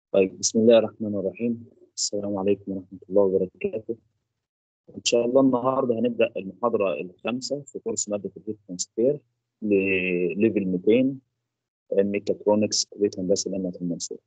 طيب بسم الله الرحمن الرحيم السلام عليكم ورحمة الله وبركاته إن شاء الله النهاردة هنبدأ المحاضرة الخامسة في كورس مادة الهيت ترانسفير لليفل 200 ميكاترونكس كلية هندسة جامعة المنصورة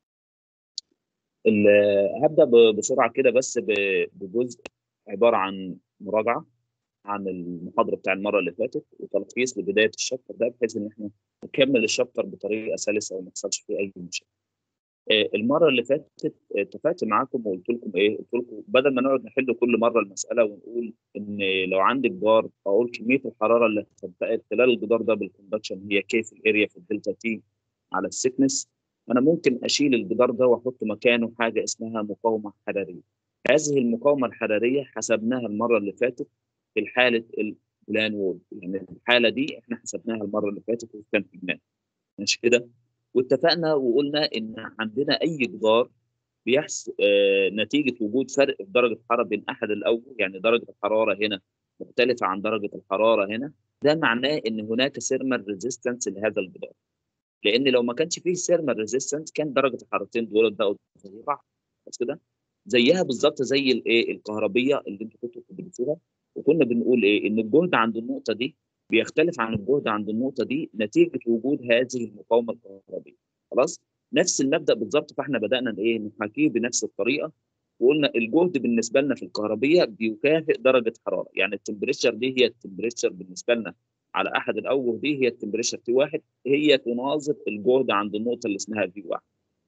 ال- هبدأ ب- بسرعة كده بس ب- بجزء عبارة عن مراجعة عن المحاضرة بتاع المرة اللي فاتت وتلخيص لبداية الشابتر ده بحيث إن إحنا نكمل الشابتر بطريقة سلسة وما يحصلش فيه أي مشاكل. آه، المره اللي فاتت آه، اتفقت معاكم وقلت لكم ايه؟ قلت لكم بدل ما نقعد نحل كل مره المساله ونقول ان لو عندي جدار اقول كميه الحراره اللي هتنتقل خلال الجدار ده بالكوندكشن هي كيف الاريا في الدلتا تي على السكنس انا ممكن اشيل الجدار ده واحط مكانه حاجه اسمها مقاومه حراريه. هذه المقاومه الحراريه حسبناها المره اللي فاتت في حاله البلان وول يعني الحاله دي احنا حسبناها المره اللي فاتت واستنتجناها ماشي كده؟ واتفقنا وقلنا ان عندنا اي جدار بيحصل آه نتيجه وجود فرق في درجه الحراره بين احد الاوجه يعني درجه الحراره هنا مختلفه عن درجه الحراره هنا ده معناه ان هناك سيرمال ريزيستنس لهذا الجدار لان لو ما كانش فيه سيرمال ريزيستنس كان درجه الحرارتين دول بقوا زي بعض بس كده زيها بالظبط زي الايه الكهربيه اللي انتوا كنتوا بتدرسوها وكنا بنقول ايه ان الجهد عند النقطه دي بيختلف عن الجهد عند النقطه دي نتيجه وجود هذه المقاومه الكهربيه خلاص نفس المبدا بالظبط فاحنا بدانا ايه نحاكيه بنفس الطريقه وقلنا الجهد بالنسبه لنا في الكهربيه بيكافئ درجه حراره يعني التمبريتشر دي هي التمبريتشر بالنسبه لنا على احد الاوجه دي هي التمبريتشر تي واحد هي تناظر الجهد عند النقطه اللي اسمها في واحد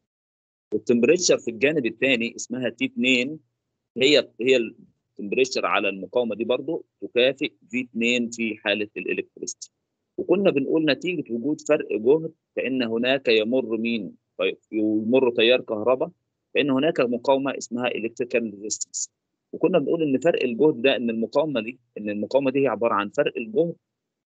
والتمبريتشر في الجانب الثاني اسمها تي 2 هي هي التمبريتشر على المقاومه دي برضو تكافئ في 2 في حاله الالكتريستي وكنا بنقول نتيجه وجود فرق جهد فان هناك يمر مين يمر تيار كهرباء فان هناك مقاومه اسمها الكتريكال ريزيستنس وكنا بنقول ان فرق الجهد ده ان المقاومه دي ان المقاومه دي هي عباره عن فرق الجهد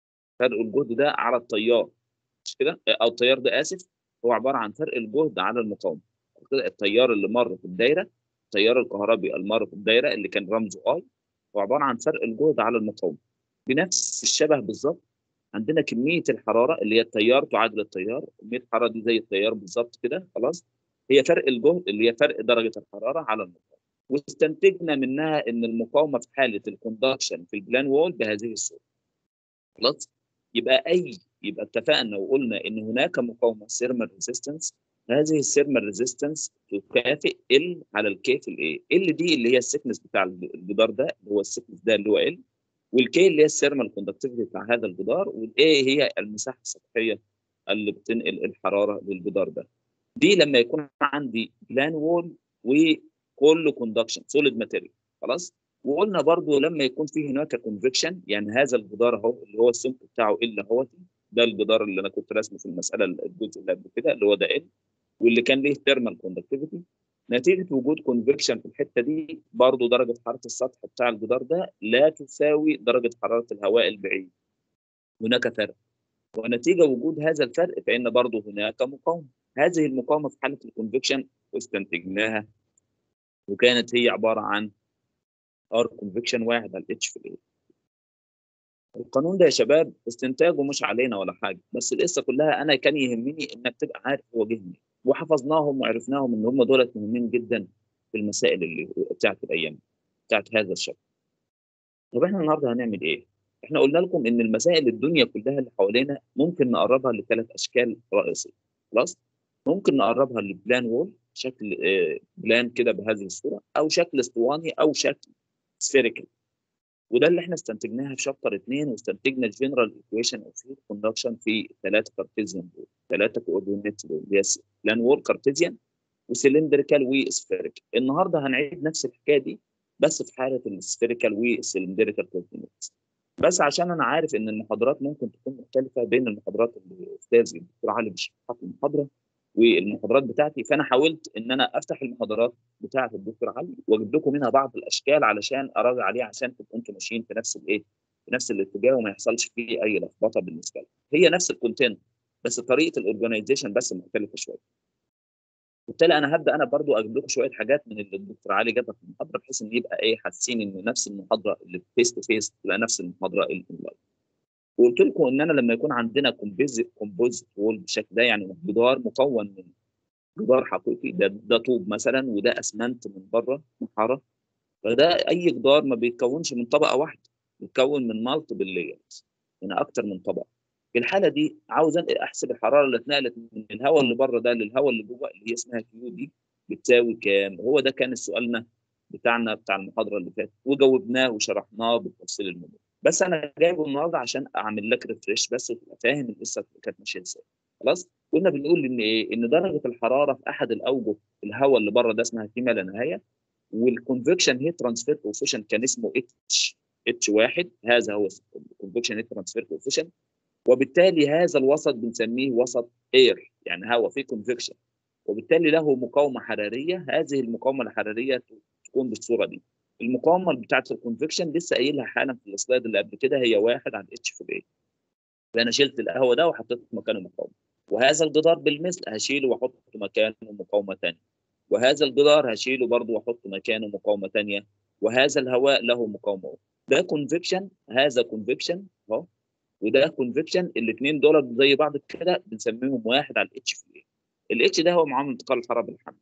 فرق الجهد ده على التيار مش كده او التيار ده اسف هو عباره عن فرق الجهد على المقاومه كده التيار اللي مر في الدايره التيار الكهربي المر في الدايره اللي كان رمزه اي هو عباره عن فرق الجهد على المقاومه بنفس الشبه بالظبط عندنا كميه الحراره اللي هي التيار تعادل التيار كميه الحراره دي زي التيار بالظبط كده خلاص هي فرق الجهد اللي هي فرق درجه الحراره على المقاومه واستنتجنا منها ان المقاومه في حاله الكوندكشن في البلان وول بهذه الصوره خلاص يبقى اي يبقى اتفقنا وقلنا ان هناك مقاومه سيرمال ريزيستنس هذه السيرمال ريزيستنس تكافئ ال على الكي في الايه ال دي اللي هي السكنس بتاع الجدار ده اللي هو السكنس ده اللي هو ال والكي اللي هي السيرمال كوندكتيفيتي بتاع هذا الجدار والاي هي المساحه السطحيه اللي بتنقل الحراره للجدار ده دي لما يكون عندي بلان وول وكله كوندكشن سوليد ماتيريال خلاص وقلنا برضو لما يكون في هناك كونفكشن يعني هذا الجدار اهو اللي هو السمك بتاعه ال اهوت ده الجدار اللي انا كنت راسمه في المساله الجزء اللي قبل كده اللي هو ده ال واللي كان ليه ثيرمال كوندكتيفيتي نتيجه وجود كونفكشن في الحته دي برضو درجه حراره السطح بتاع الجدار ده لا تساوي درجه حراره الهواء البعيد هناك فرق ونتيجه وجود هذا الفرق فان برضو هناك مقاومه هذه المقاومه في حاله الكونفكشن واستنتجناها وكانت هي عباره عن ار كونفكشن واحد على الاتش في الايه القانون ده يا شباب استنتاجه مش علينا ولا حاجه بس القصه كلها انا كان يهمني انك تبقى عارف هو جه منين وحفظناهم وعرفناهم ان هم دولت مهمين جدا في المسائل اللي بتاعت الايام بتاعت هذا الشكل طب احنا النهارده هنعمل ايه؟ احنا قلنا لكم ان المسائل الدنيا كلها اللي حوالينا ممكن نقربها لثلاث اشكال رئيسيه خلاص؟ ممكن نقربها لبلان وول شكل بلان كده بهذه الصوره او شكل اسطواني او شكل سفيريكال وده اللي احنا استنتجناها في شابتر 2 واستنتجنا الجنرال ايكويشن اوف هيت كوندكشن في ثلاثه كارتيزيان دول ثلاثه كوردينيتس دول اللي هي بلان وول كارتيزيان وسلندريكال وسفيريكال النهارده هنعيد نفس الحكايه دي بس في حاله السفيريكال والسلندريكال كوردينيتس بس عشان انا عارف ان المحاضرات ممكن تكون مختلفه بين المحاضرات اللي الاستاذ الدكتور علي بيشرحها في المحاضره والمحاضرات بتاعتي فانا حاولت ان انا افتح المحاضرات بتاعه الدكتور علي واجيب لكم منها بعض الاشكال علشان اراجع عليها عشان تبقوا انتم ماشيين في نفس الايه في نفس الاتجاه وما يحصلش فيه اي لخبطه بالنسبه لكم هي نفس الكونتنت بس طريقه الاورجنايزيشن بس مختلفه شويه بالتالي انا هبدا انا برضو اجيب لكم شويه حاجات من اللي الدكتور علي جابها في المحاضره بحيث ان يبقى ايه حاسين ان نفس المحاضره اللي فيس تو فيس تبقى نفس المحاضره الاونلاين وقلت لكم ان انا لما يكون عندنا كومبوزيت كومبوزيت وول بالشكل ده يعني جدار مكون من جدار حقيقي ده ده طوب مثلا وده اسمنت من بره محاره فده اي جدار ما بيتكونش من طبقه واحده بيتكون من مالتيبل لايرز يعني اكتر من طبقه في الحاله دي عاوز احسب الحراره اللي اتنقلت من الهواء اللي بره ده للهواء اللي جوه اللي هي اسمها كيو دي بتساوي كام هو ده كان سؤالنا بتاعنا بتاع المحاضره اللي فاتت وجاوبناه وشرحناه بالتفصيل الموضوع بس انا جايبه النهارده عشان اعمل لك ريفريش بس تبقى فاهم القصه كانت ماشيه ازاي خلاص كنا بنقول ان ايه ان درجه الحراره في احد الاوجه الهواء اللي بره ده اسمها كيما لا نهايه والكونفكشن هيت ترانسفير كوفيشن كان اسمه اتش اتش واحد هذا هو الكونفكشن هيت ترانسفير كوفيشن وبالتالي هذا الوسط بنسميه وسط اير يعني هواء فيه كونفكشن وبالتالي له مقاومه حراريه هذه المقاومه الحراريه تكون بالصوره دي المقاومه بتاعت الكونفكشن لسه قايلها حالا في السلايد اللي قبل كده هي واحد على اتش في الايه فانا شلت القهوه ده وحطيت مكانه مقاومه وهذا الجدار بالمثل هشيله واحط مكانه مقاومه ثانيه وهذا الجدار هشيله برضه واحط مكانه مقاومه ثانيه وهذا الهواء له مقاومه ده كونفكشن هذا كونفكشن اهو وده كونفكشن الاثنين دول زي بعض كده بنسميهم واحد على الاتش في الايه الاتش ده هو معامل انتقال الحراره بالحمل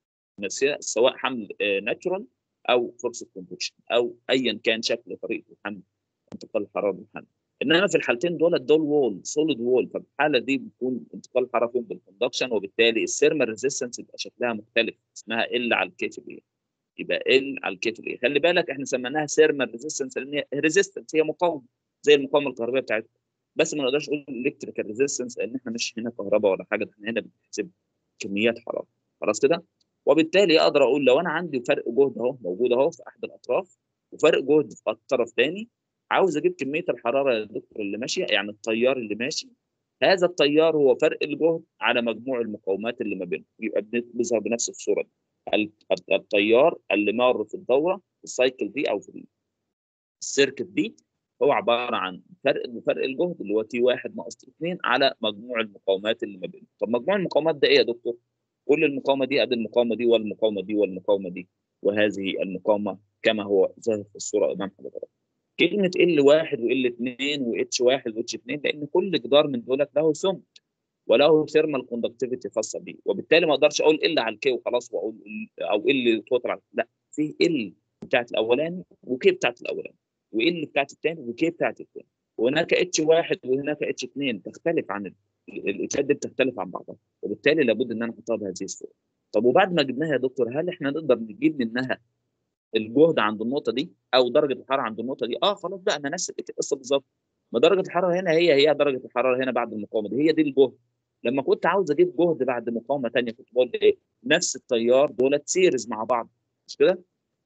سواء حمل ناتشورال او فرصه كونفكشن او ايا كان شكل طريقه الحمل انتقال الحراره بالحمل انما في الحالتين دول دول وول سوليد وول ففي الحاله دي بيكون انتقال الحراره فيهم بالكوندكشن وبالتالي الثيرمال ريزيستنس يبقى شكلها مختلف اسمها ال على الكي في الايه يبقى ال على الكي في الايه خلي بالك احنا سميناها ثيرمال ريزيستنس لان هي ريزيستنس هي مقاومه زي المقاومه الكهربائيه بتاعتنا بس ما نقدرش نقول الكتريكال ريزيستنس لان احنا مش هنا كهرباء ولا حاجه احنا هنا بنحسب كميات حراره خلاص كده وبالتالي اقدر اقول لو انا عندي فرق جهد اهو موجود اهو في احد الاطراف وفرق جهد في الطرف ثاني عاوز اجيب كميه الحراره يا دكتور اللي ماشيه يعني التيار اللي ماشي هذا التيار هو فرق الجهد على مجموع المقاومات اللي ما بينهم يبقى بيظهر بنفس الصوره دي التيار اللي مر في الدوره في السايكل دي او في السيركت دي هو عباره عن فرق فرق الجهد اللي هو تي 1 ناقص تي 2 على مجموع المقاومات اللي ما بينهم طب مجموع المقاومات ده ايه يا دكتور؟ كل المقاومه دي قد المقاومه دي والمقاومه دي والمقاومه دي وهذه المقاومه كما هو ظاهر في الصوره امام حضرتك كلمه ال 1 وال 2 واتش 1 واتش 2 لان كل جدار من دولت له سمك وله ثيرمال كوندكتيفيتي خاصه بيه وبالتالي ما اقدرش اقول ال على الكي وخلاص واقول او ال توتال على لا في ال بتاعت الاولاني وكي بتاعت الاولاني وال بتاعت الثاني وكي بتاعت الثاني وهناك اتش 1 وهناك اتش 2 تختلف عن الاتشات دي بتختلف عن بعضها وبالتالي لابد ان انا احطها بهذه الصوره طب وبعد ما جبناها يا دكتور هل احنا نقدر نجيب منها الجهد عند النقطه دي او درجه الحراره عند النقطه دي اه خلاص بقى انا نفس القصه بالظبط ما درجه الحراره هنا هي هي درجه الحراره هنا بعد المقاومه دي هي دي الجهد لما كنت عاوز اجيب جهد بعد مقاومه ثانيه كنت بقول ايه نفس التيار دولت سيريز مع بعض مش كده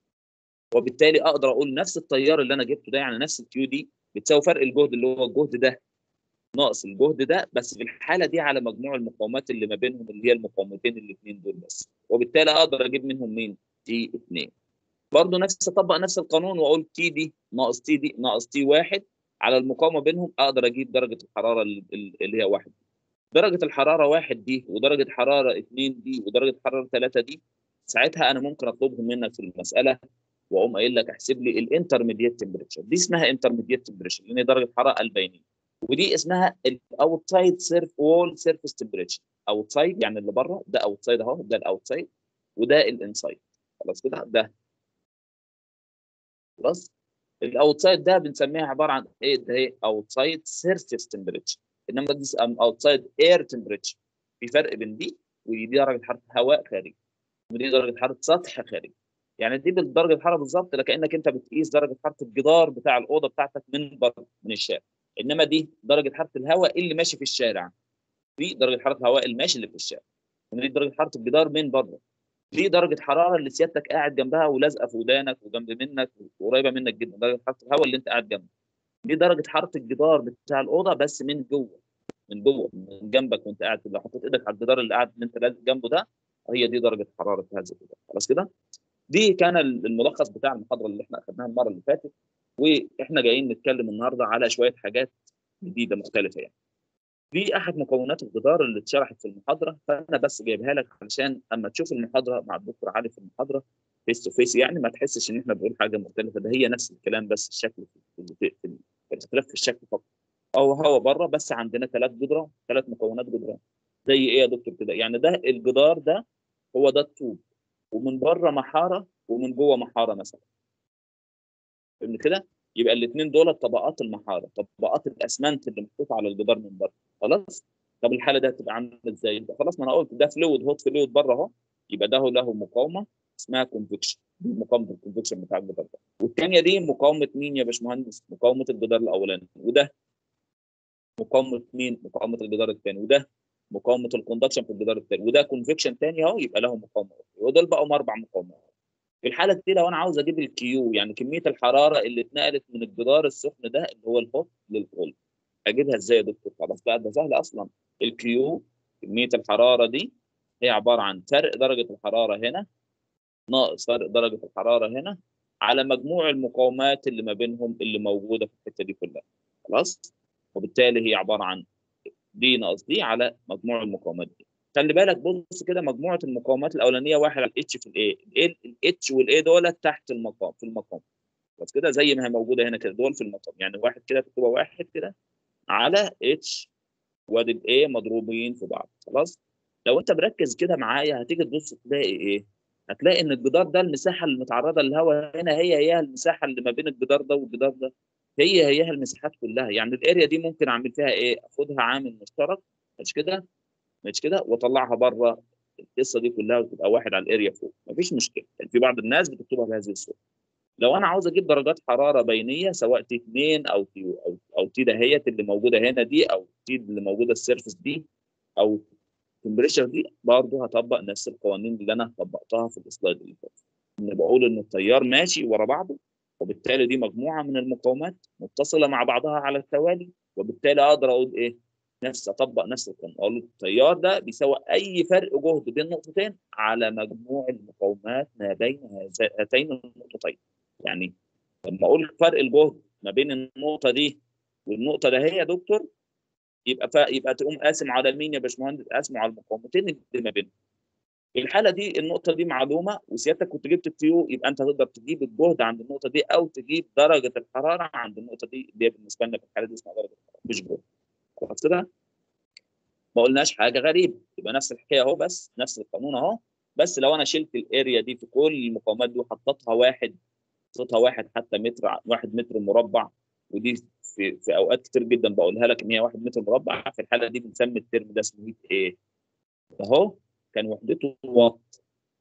وبالتالي اقدر اقول نفس التيار اللي انا جبته ده يعني نفس الكيو دي بتساوي فرق الجهد اللي هو الجهد ده ناقص الجهد ده بس في الحاله دي على مجموع المقاومات اللي ما بينهم اللي هي المقاومتين الاثنين دول بس وبالتالي اقدر اجيب منهم مين تي 2 برضه نفس اطبق نفس القانون واقول تي دي ناقص تي دي ناقص تي 1 على المقاومه بينهم اقدر اجيب درجه الحراره اللي هي 1 درجه الحراره 1 دي ودرجه حراره 2 دي ودرجه حراره 3 دي ساعتها انا ممكن اطلبهم منك في المساله واقوم قايل لك احسب لي الانترميديت تمبريتشر دي اسمها انترميديت تمبريتشر لان درجه حراره البينيه ودي اسمها الاوتسايد سيرف وول سيرفيس تمبريتشر اوتسايد يعني اللي بره ده اوتسايد اهو ده الاوتسايد وده الانسايد خلاص كده ده خلاص الاوتسايد ده بنسميها عباره عن ايه ده هي اوتسايد سيرفيس تمبريتشر انما دي اوتسايد اير تمبريتشر في فرق بين دي ودي درجه حراره هواء خارجي ودي درجه حراره سطح خارجي يعني دي بدرجه الحراره بالظبط لكنك انت بتقيس درجه حراره الجدار بتاع الاوضه بتاعتك من بره من الشارع انما دي درجه حراره الهواء اللي ماشي في الشارع دي درجه حراره الهواء اللي ماشي اللي في الشارع دي درجه حراره الجدار من بره دي درجه حراره اللي سيادتك قاعد جنبها ولازقه في ودانك وجنب منك وقريبه منك جدا درجه حراره الهواء اللي انت قاعد جنبه دي درجه حراره الجدار بتاع الاوضه بس من جوه من جوه من جنبك وانت قاعد لو حطيت ايدك على الجدار اللي قاعد اللي انت لازق جنبه ده هي دي درجه حراره هذا الجدار خلاص كده دي كان الملخص بتاع المحاضره اللي احنا اخذناها المره اللي فاتت واحنا جايين نتكلم النهارده على شويه حاجات جديده مختلفه يعني. دي احد مكونات الجدار اللي اتشرحت في المحاضره فانا بس جايبها لك علشان اما تشوف المحاضره مع الدكتور علي في المحاضره فيس تو فيس يعني ما تحسش ان احنا بنقول حاجه مختلفه ده هي نفس الكلام بس الشكل في, في, في, في الاختلاف في الشكل فقط او هو بره بس عندنا ثلاث جدران ثلاث مكونات جدران زي ايه يا دكتور كده يعني ده الجدار ده هو ده الطوب ومن بره محاره ومن جوه محاره مثلا فهمت كده يبقى الاثنين دول طبقات المحاره طبقات الاسمنت اللي محطوطه على الجدار من بره خلاص طب الحاله دي هتبقى عامله ازاي يبقى خلاص ما انا قلت ده فلويد هوت فلويد بره اهو يبقى ده له مقاومه اسمها كونفكشن دي مقاومه الكونفكشن بتاع الجدار ده والثانيه دي مقاومه مين يا باشمهندس مقاومه الجدار الاولاني وده مقاومه مين مقاومه الجدار الثاني وده مقاومه الكوندكشن في الجدار الثاني وده كونفكشن ثاني اهو يبقى له مقاومه ودول بقوا اربع مقاومات في الحاله دي لو انا عاوز اجيب الكيو يعني كميه الحراره اللي اتنقلت من الجدار السخن ده اللي هو الهوت للكولد اجيبها ازاي يا دكتور خلاص بقى ده سهل اصلا الكيو كميه الحراره دي هي عباره عن فرق درجه الحراره هنا ناقص فرق درجه الحراره هنا على مجموع المقاومات اللي ما بينهم اللي موجوده في الحته دي كلها خلاص وبالتالي هي عباره عن دي ناقص دي على مجموع المقاومات دي خلي بالك بص كده مجموعه المقاومات الاولانيه واحد على الاتش في الاي الاتش والاي دول تحت المقام في المقام بس كده زي ما هي موجوده هنا كده دول في المقام يعني واحد كده تبقى واحد كده على اتش وادي الاي مضروبين في بعض خلاص لو انت مركز كده معايا هتيجي تبص تلاقي ايه هتلاقي ان الجدار ده المساحه المتعرضه للهواء هنا هي هي المساحه اللي ما بين الجدار ده والجدار ده هي هي المساحات كلها يعني الاريا دي ممكن اعمل فيها ايه اخدها عامل مشترك مش كده مش كده واطلعها بره القصه دي كلها وتبقى واحد على الاريا فوق مفيش مشكله يعني في بعض الناس بتكتبها بهذه الصوره لو انا عاوز اجيب درجات حراره بينيه سواء تي 2 او تي او او تي دهيت اللي موجوده هنا دي او تي اللي موجوده السيرفس دي او التمبريتشر دي برضه هطبق نفس القوانين اللي انا طبقتها في السلايد اللي فات ان بقول ان التيار ماشي ورا بعضه وبالتالي دي مجموعه من المقاومات متصله مع بعضها على التوالي وبالتالي اقدر اقول ايه نفس اطبق نفس القانون اقول التيار ده بيساوي اي فرق جهد بين نقطتين على مجموع المقاومات ما بين هاتين النقطتين يعني لما اقول فرق الجهد ما بين النقطه دي والنقطه ده هي يا دكتور يبقى ف... يبقى تقوم قاسم على مين يا باشمهندس قاسم على المقاومتين اللي ما بينهم في الحاله دي النقطه دي معلومه وسيادتك كنت جبت التيو يبقى انت تقدر تجيب الجهد عند النقطه دي او تجيب درجه الحراره عند النقطه دي اللي بالنسبه لنا في الحاله دي اسمها درجه الحراره مش جهد خلاص كده ما قلناش حاجه غريبه يبقى نفس الحكايه اهو بس نفس القانون اهو بس لو انا شلت الاريا دي في كل المقاومات دي وحطيتها واحد حطيتها واحد حتى متر واحد متر مربع ودي في في اوقات كتير جدا بقولها لك ان هي واحد متر مربع في الحاله دي بنسمي الترم ده اسمه ايه؟ اهو كان وحدته واط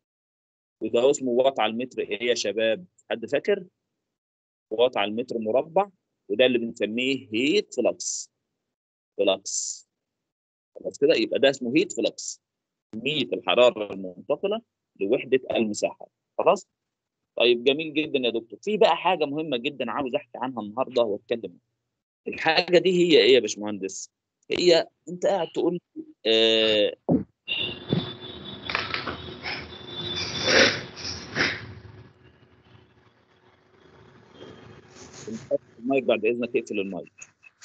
وده اسمه واط على المتر ايه يا شباب؟ حد فاكر؟ واط على المتر مربع وده اللي بنسميه هيت فلكس فلكس خلاص كده يبقى ده اسمه هيت فلكس كميه الحراره المنتقله لوحده المساحه خلاص طيب جميل جدا يا دكتور في بقى حاجه مهمه جدا عاوز احكي عنها النهارده واتكلم الحاجه دي هي ايه يا باشمهندس هي انت قاعد تقول آه المايك بعد اذنك اقفل المايك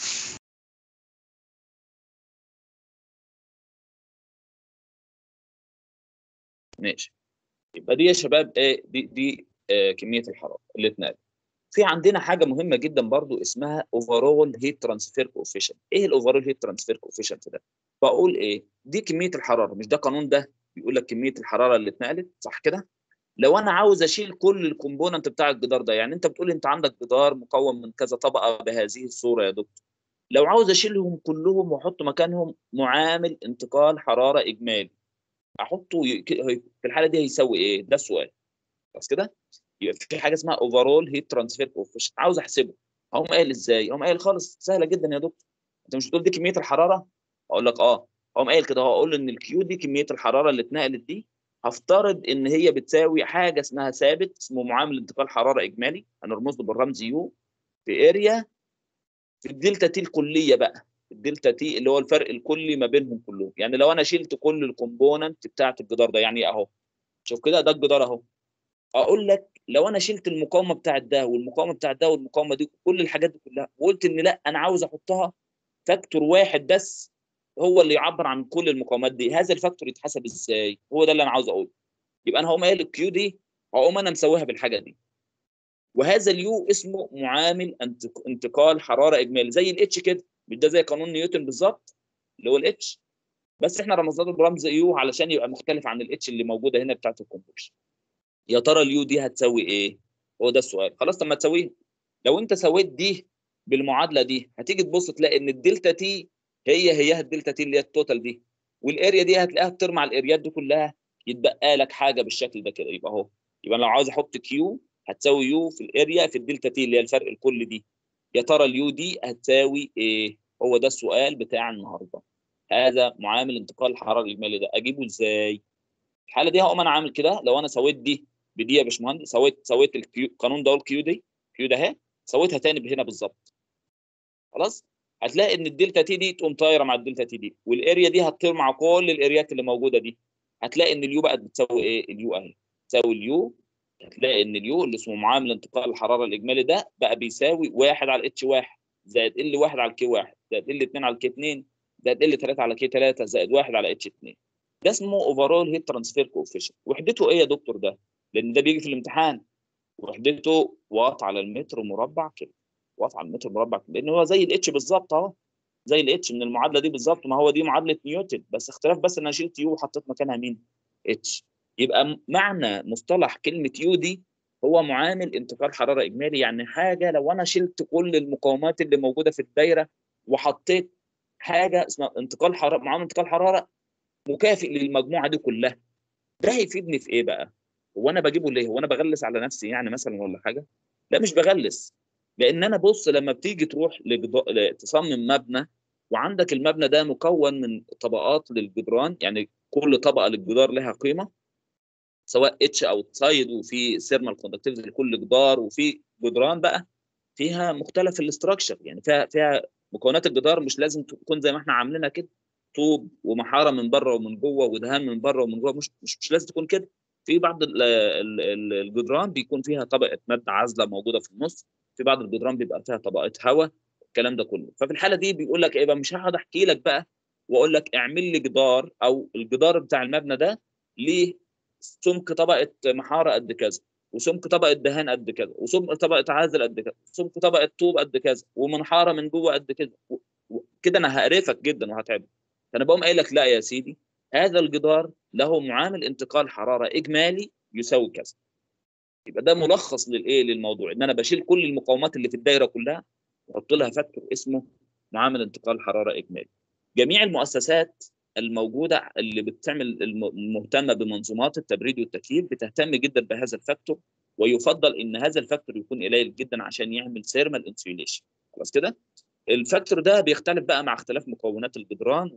ماشي يبقى دي يا شباب ايه دي دي آه كميه الحراره اللي اتنقلت في عندنا حاجه مهمه جدا برضو اسمها اوفرول هيت ترانسفير كوفيشنت ايه الاوفرول هيت ترانسفير كوفيشنت ده بقول ايه دي كميه الحراره مش ده قانون ده بيقول لك كميه الحراره اللي اتنقلت صح كده لو انا عاوز اشيل كل الكومبوننت بتاع الجدار ده يعني انت بتقول انت عندك جدار مكون من كذا طبقه بهذه الصوره يا دكتور لو عاوز اشيلهم كلهم واحط مكانهم معامل انتقال حراره اجمالي احطه في الحاله دي هيساوي ايه ده السؤال بس كده يبقى في حاجه اسمها اوفرول هيت ترانسفير كوفيشنت عاوز احسبه اقوم قايل ازاي اقوم قايل خالص سهله جدا يا دكتور انت مش بتقول دي كميه الحراره اقول لك اه اقوم قايل كده هقول ان الكيو دي كميه الحراره اللي اتنقلت دي هفترض ان هي بتساوي حاجه اسمها ثابت اسمه معامل انتقال حراره اجمالي هنرمز له بالرمز يو في اريا في الدلتا تي الكليه بقى الدلتا تي اللي هو الفرق الكلي ما بينهم كلهم يعني لو انا شلت كل الكومبوننت بتاعه الجدار ده يعني اهو شوف كده ده الجدار اهو اقول لك لو انا شلت المقاومه بتاعه ده والمقاومه بتاعه ده والمقاومه دي كل الحاجات دي كلها وقلت ان لا انا عاوز احطها فاكتور واحد بس هو اللي يعبر عن كل المقاومات دي هذا الفاكتور يتحسب ازاي هو ده اللي انا عاوز اقوله يبقى انا هقوم قايل الكيو دي هقوم انا مسويها بالحاجه دي وهذا اليو اسمه معامل انتقال حراره اجمالي زي الاتش كده مش ده زي قانون نيوتن بالظبط اللي هو الاتش بس احنا رمزنا له برمز يو علشان يبقى مختلف عن الاتش اللي موجوده هنا بتاعت الكونفكشن يا ترى اليو دي هتساوي ايه هو ده السؤال خلاص طب ما تساويه لو انت سويت دي بالمعادله دي هتيجي تبص تلاقي ان الدلتا تي هي هي الدلتا تي اللي هي التوتال دي والاريا دي هتلاقيها بترمع الاريات دي كلها يتبقى لك حاجه بالشكل ده كده يبقى اهو يبقى لو عاوز احط كيو هتساوي يو في الاريا في الدلتا تي اللي هي الفرق الكل دي يا ترى اليو دي هتساوي ايه هو ده السؤال بتاع النهارده هذا معامل انتقال الحراره الاجمالي ده اجيبه ازاي الحاله دي هقوم انا عامل كده لو انا سويت دي بدي يا باشمهندس سويت سويت الكيو القانون ده والكيو دي كيو ده اهي سويتها تاني هنا بالظبط خلاص هتلاقي ان الدلتا تي دي تقوم طايره مع الدلتا تي دي والاريا دي هتطير مع كل الاريات اللي موجوده دي هتلاقي ان اليو بقت بتساوي ايه اليو اهي تساوي اليو هتلاقي ان اليو اللي اسمه معامل انتقال الحراره الاجمالي ده بقى بيساوي 1 على اتش 1 زائد ال 1 على الكي 1 زائد ال 2 على الكي 2 زائد ال 3 على كي 3 زائد 1 على اتش 2 ده اسمه اوفرول هيت ترانسفير كوفيشنت وحدته ايه يا دكتور ده؟ لان ده بيجي في الامتحان وحدته واط على المتر مربع كده واط على المتر مربع كده لان هو زي الاتش بالظبط اهو زي الاتش من المعادله دي بالظبط ما هو دي معادله نيوتن بس اختلاف بس ان انا شلت يو وحطيت مكانها مين؟ اتش يبقى معنى مصطلح كلمه يو دي هو معامل انتقال حراره اجمالي يعني حاجه لو انا شلت كل المقاومات اللي موجوده في الدايره وحطيت حاجه اسمها انتقال حراره معامل انتقال حراره مكافئ للمجموعه دي كلها ده هيفيدني في ايه بقى؟ هو انا بجيبه ليه؟ هو انا بغلس على نفسي يعني مثلا ولا حاجه؟ لا مش بغلس لان انا بص لما بتيجي تروح لجد... تصمم مبنى وعندك المبنى ده مكون من طبقات للجدران يعني كل طبقه للجدار لها قيمه سواء اتش او سايد وفي سيرمال كوندكتيفيتي لكل جدار وفي جدران بقى فيها مختلف الاستراكشر يعني فيها فيها مكونات الجدار مش لازم تكون زي ما احنا عاملينها كده طوب ومحاره من بره ومن جوه ودهان من بره ومن جوه مش مش, مش لازم تكون كده في بعض الجدران بيكون فيها طبقه ماده عازله موجوده في النص في بعض الجدران بيبقى فيها طبقه هواء الكلام ده كله ففي الحاله دي بيقول لك ايه بقى مش هقعد احكي لك بقى واقول لك اعمل لي جدار او الجدار بتاع المبنى ده ليه سمك طبقه محاره قد كذا وسمك طبقه دهان قد كذا وسمك طبقه عازل قد كذا وسمك طبقه طوب قد كذا ومنحاره من جوه قد كذا كده انا هقرفك جدا وهتعبك فانا بقوم قايل لك لا يا سيدي هذا الجدار له معامل انتقال حراره اجمالي يساوي كذا يبقى ده ملخص للايه للموضوع ان انا بشيل كل المقاومات اللي في الدايره كلها واحط لها فاكتور اسمه معامل انتقال حراره اجمالي جميع المؤسسات الموجوده اللي بتعمل المهتمه بمنظومات التبريد والتكييف بتهتم جدا بهذا الفاكتور ويفضل ان هذا الفاكتور يكون قليل جدا عشان يعمل سيرمال انسيوليشن خلاص كده الفاكتور ده بيختلف بقى مع اختلاف مكونات الجدران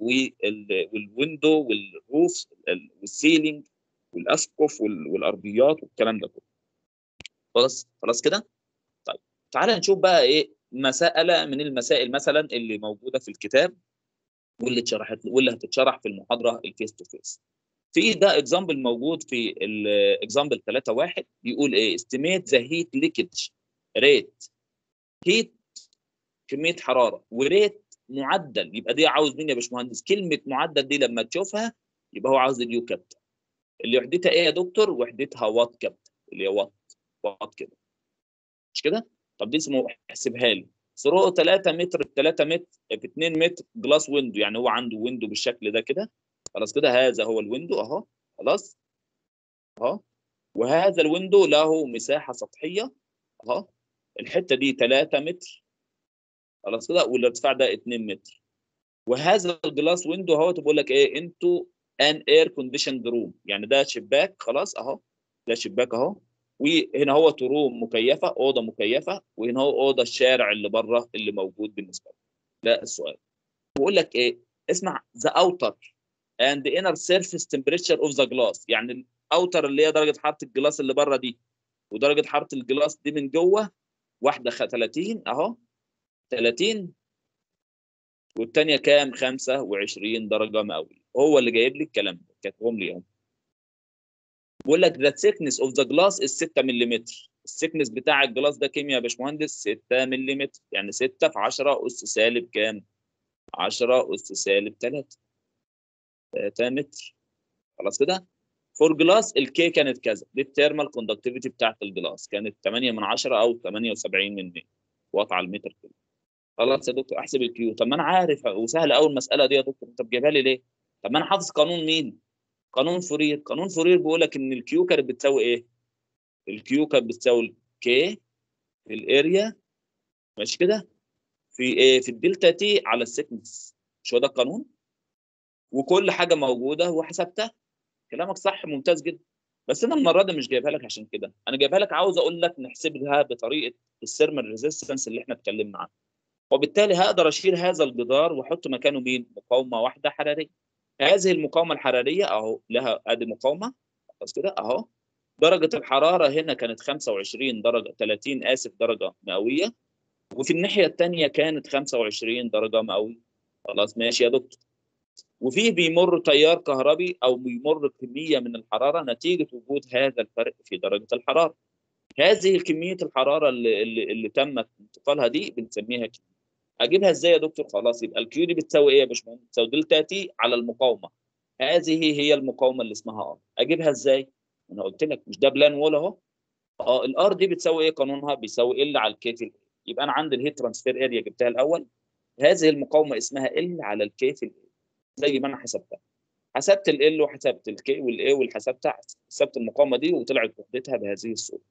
والويندو والروف والسيلينج والاسقف والارضيات والكلام ده كله خلاص خلاص كده طيب تعالى نشوف بقى ايه مساله من المسائل مثلا اللي موجوده في الكتاب واللي اتشرحت واللي هتتشرح في المحاضره الفيس تو فيس في ده اكزامبل موجود في الاكزامبل 3 1 بيقول ايه استيميت ذا هيت ليكج ريت هيت كميه حراره وريت معدل يبقى دي عاوز مين يا باشمهندس كلمه معدل دي لما تشوفها يبقى هو عاوز اليو كابتا اللي وحدتها ايه يا دكتور وحدتها وات كابتا اللي هي وات وات كده مش كده طب دي اسمه احسبها لي ثرو 3 متر ب 3 متر في 2 متر جلاس ويندو يعني هو عنده ويندو بالشكل ده كده خلاص كده هذا هو الويندو اهو خلاص اهو وهذا الويندو له مساحه سطحيه اهو الحته دي 3 متر خلاص كده والارتفاع ده 2 متر وهذا الجلاس ويندو اهو بقول لك ايه انتو ان اير كونديشند روم يعني ده شباك خلاص اهو ده شباك اهو وهنا هو روم مكيفه اوضه مكيفه وهنا هو اوضه الشارع اللي بره اللي موجود بالنسبه لي ده السؤال بقول لك ايه اسمع ذا اوتر اند انر سيرفيس تمبريتشر اوف ذا جلاس يعني الاوتر اللي هي درجه حراره الجلاس اللي بره دي ودرجه حراره الجلاس دي من جوه واحده 30 اهو 30 والثانيه كام 25 درجه مئويه هو اللي جايب لي الكلام ده كاتبهم لي اهو بقول لك the thickness of the glass is 6 ملم السكنس بتاع الجلاس ده كام يا باشمهندس 6 ملم يعني 6 في 10 اس سالب كام 10 اس سالب 3 3 متر خلاص كده فور جلاس الكي كانت كذا دي الثيرمال كوندكتيفيتي بتاعت الجلاس كانت 8 من 10 او 78 من 100 واط على المتر كده خلاص يا دكتور احسب الكيو طب ما انا عارف وسهله قوي المساله دي يا دكتور انت جايبها لي ليه طب ما انا حافظ قانون مين قانون فورير قانون فورير بيقول لك ان الكيو كانت بتساوي ايه الكيو كانت بتساوي كي في الاريا ماشي كده في ايه في الدلتا تي على السكنس مش هو ده القانون وكل حاجه موجوده وحسبتها كلامك صح ممتاز جدا بس انا المره دي مش جايبها لك عشان كده انا جايبها لك عاوز اقول لك نحسبها بطريقه السيرمال ريزيستنس اللي احنا اتكلمنا عنها وبالتالي هقدر اشيل هذا الجدار واحط مكانه مين مقاومه واحده حراريه هذه المقاومه الحراريه اهو لها ادي مقاومه خلاص كده اهو درجه الحراره هنا كانت 25 درجه 30 اسف درجه مئويه وفي الناحيه الثانيه كانت 25 درجه مئويه خلاص ماشي يا دكتور وفيه بيمر تيار كهربي او بيمر كميه من الحراره نتيجه وجود هذا الفرق في درجه الحراره هذه كميه الحراره اللي, اللي, اللي تم انتقالها دي بنسميها كيو اجيبها ازاي يا دكتور خلاص يبقى الكيو دي بتساوي ايه يا باشمهندس بتساوي دلتا تي على المقاومه هذه هي المقاومه اللي اسمها ار اجيبها ازاي انا قلت لك مش ده بلان وول اهو اه الار دي بتساوي ايه قانونها بيساوي ال على الكي في يبقى انا عندي الهيت ترانسفير اريا جبتها الاول هذه المقاومه اسمها ال على الكي في زي ما انا حسبتها حسبت ال وحسبت الكي والاي والحسبتها حسبت المقاومه دي وطلعت وحدتها بهذه الصوره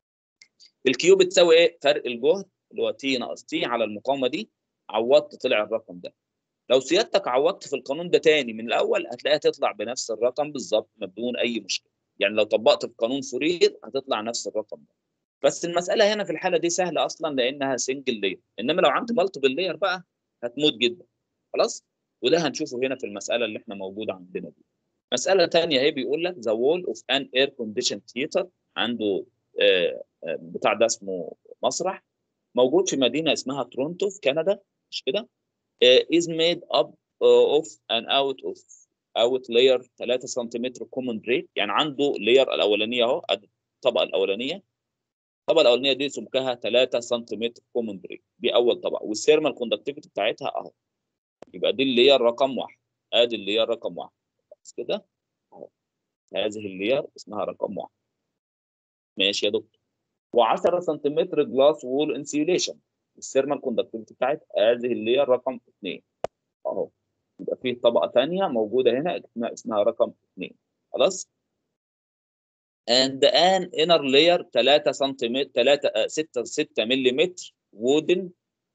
الكيو بتساوي ايه فرق الجهد اللي هو تي ناقص تي على المقاومه دي عوضت طلع الرقم ده لو سيادتك عوضت في القانون ده تاني من الاول هتلاقيها تطلع بنفس الرقم بالظبط بدون اي مشكله يعني لو طبقت في قانون فورير هتطلع نفس الرقم ده بس المساله هنا في الحاله دي سهله اصلا لانها سنجل لير انما لو عندي مالتيبل لير بقى هتموت جدا خلاص وده هنشوفه هنا في المساله اللي احنا موجوده عندنا دي مساله ثانيه هي بيقول لك ذا وول اوف ان اير كونديشن ثياتر عنده آه بتاع ده اسمه مسرح موجود في مدينه اسمها تورونتو في كندا مش كده is made up of an out of out layer 3 سم common break يعني عنده layer الاولانيه اهو الطبقه الاولانيه الطبقه الاولانيه دي سمكها 3 سم common break دي اول طبقه والثيرمال كوندكتيفيتي بتاعتها اهو يبقى دي اللير رقم واحد ادي اللير رقم واحد بس كده اهو هذه اللير اسمها رقم واحد ماشي يا دكتور و10 سم جلاس وول انسيوليشن الثيرمال كوندكتيفيتي بتاعت هذه اللير رقم اثنين اهو يبقى في طبقه ثانيه موجوده هنا اسمها رقم اثنين خلاص and an inner layer 3 سم 3 6 6 ملم wooden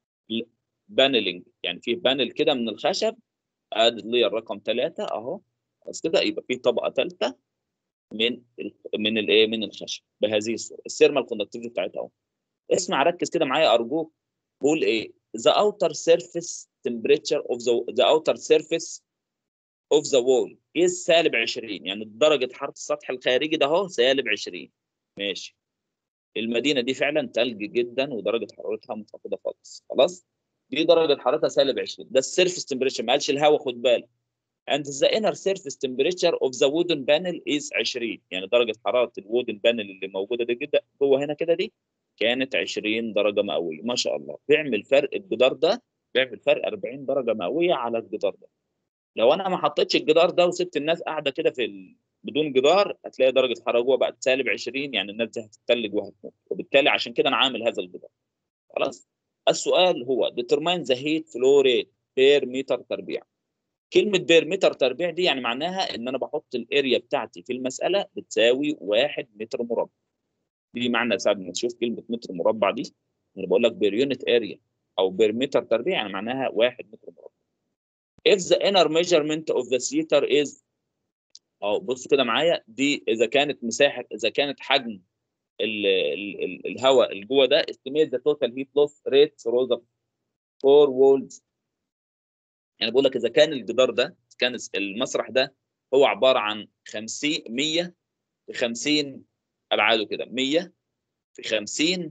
بانلنج يعني في بانل كده من الخشب ادي اللير رقم 3 اهو بس كده يبقى في طبقه ثالثه من ال من الايه من الخشب بهذه الصوره الثيرمال كوندكتيفيتي بتاعتها اهو اسمع ركز كده معايا ارجوك بقول ايه the outer surface temperature of the the outer surface of the wall is سالب 20 يعني درجه حراره السطح الخارجي ده اهو سالب 20 ماشي المدينه دي فعلا ثلج جدا ودرجه حرارتها منخفضه خالص خلاص دي درجه حرارتها سالب 20 ده السيرفيس تمبريتشر ما قالش الهواء خد بالك and the inner surface temperature of the wooden panel is 20 يعني درجه حراره الوودن بانل اللي موجوده دي جدا جوه هنا كده دي كانت 20 درجه مئويه ما شاء الله بيعمل فرق الجدار ده بيعمل فرق 40 درجه مئويه على الجدار ده لو انا ما حطيتش الجدار ده وسبت الناس قاعده كده في ال... بدون جدار هتلاقي درجه الحراره جوه بقت سالب 20 يعني الناس دي هتتلج وهتموت وبالتالي عشان كده انا عامل هذا الجدار خلاص السؤال هو determine the heat flow rate per meter تربيع كلمة بير متر تربيع دي يعني معناها ان انا بحط الاريا بتاعتي في المسألة بتساوي واحد متر مربع دي معنى ساعة ما تشوف كلمة متر مربع دي انا بقول لك بير يونت اريا او بير متر تربيع يعني معناها واحد متر مربع if the inner measurement of the seater is او بص كده معايا دي اذا كانت مساحة اذا كانت حجم ال ال ال الهواء اللي جوه ده estimate the total heat loss rate through the four walls يعني بقول لك اذا كان الجدار ده كان المسرح ده هو عباره عن 50 100 في 50 ابعاده كده 100 في 50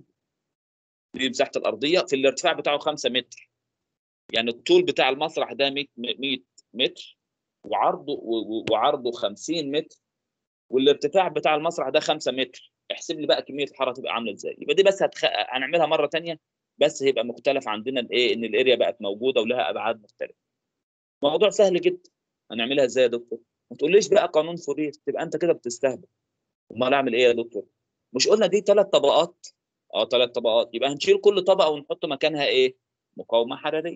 دي مساحه الارضيه في الارتفاع بتاعه 5 متر يعني الطول بتاع المسرح ده 100 100 متر وعرضه وعرضه 50 متر والارتفاع بتاع المسرح ده 5 متر احسب لي بقى كميه الحراره تبقى عامله ازاي يبقى دي بس هتخ... هنعملها مره ثانيه بس هيبقى مختلف عندنا الايه ان الاريا بقت موجوده ولها ابعاد مختلفه موضوع سهل جدا هنعملها ازاي يا دكتور ما تقوليش بقى قانون فورير تبقى انت كده بتستهبل امال اعمل ايه يا دكتور مش قلنا دي ثلاث طبقات اه ثلاث طبقات يبقى هنشيل كل طبقه ونحط مكانها ايه مقاومه حراريه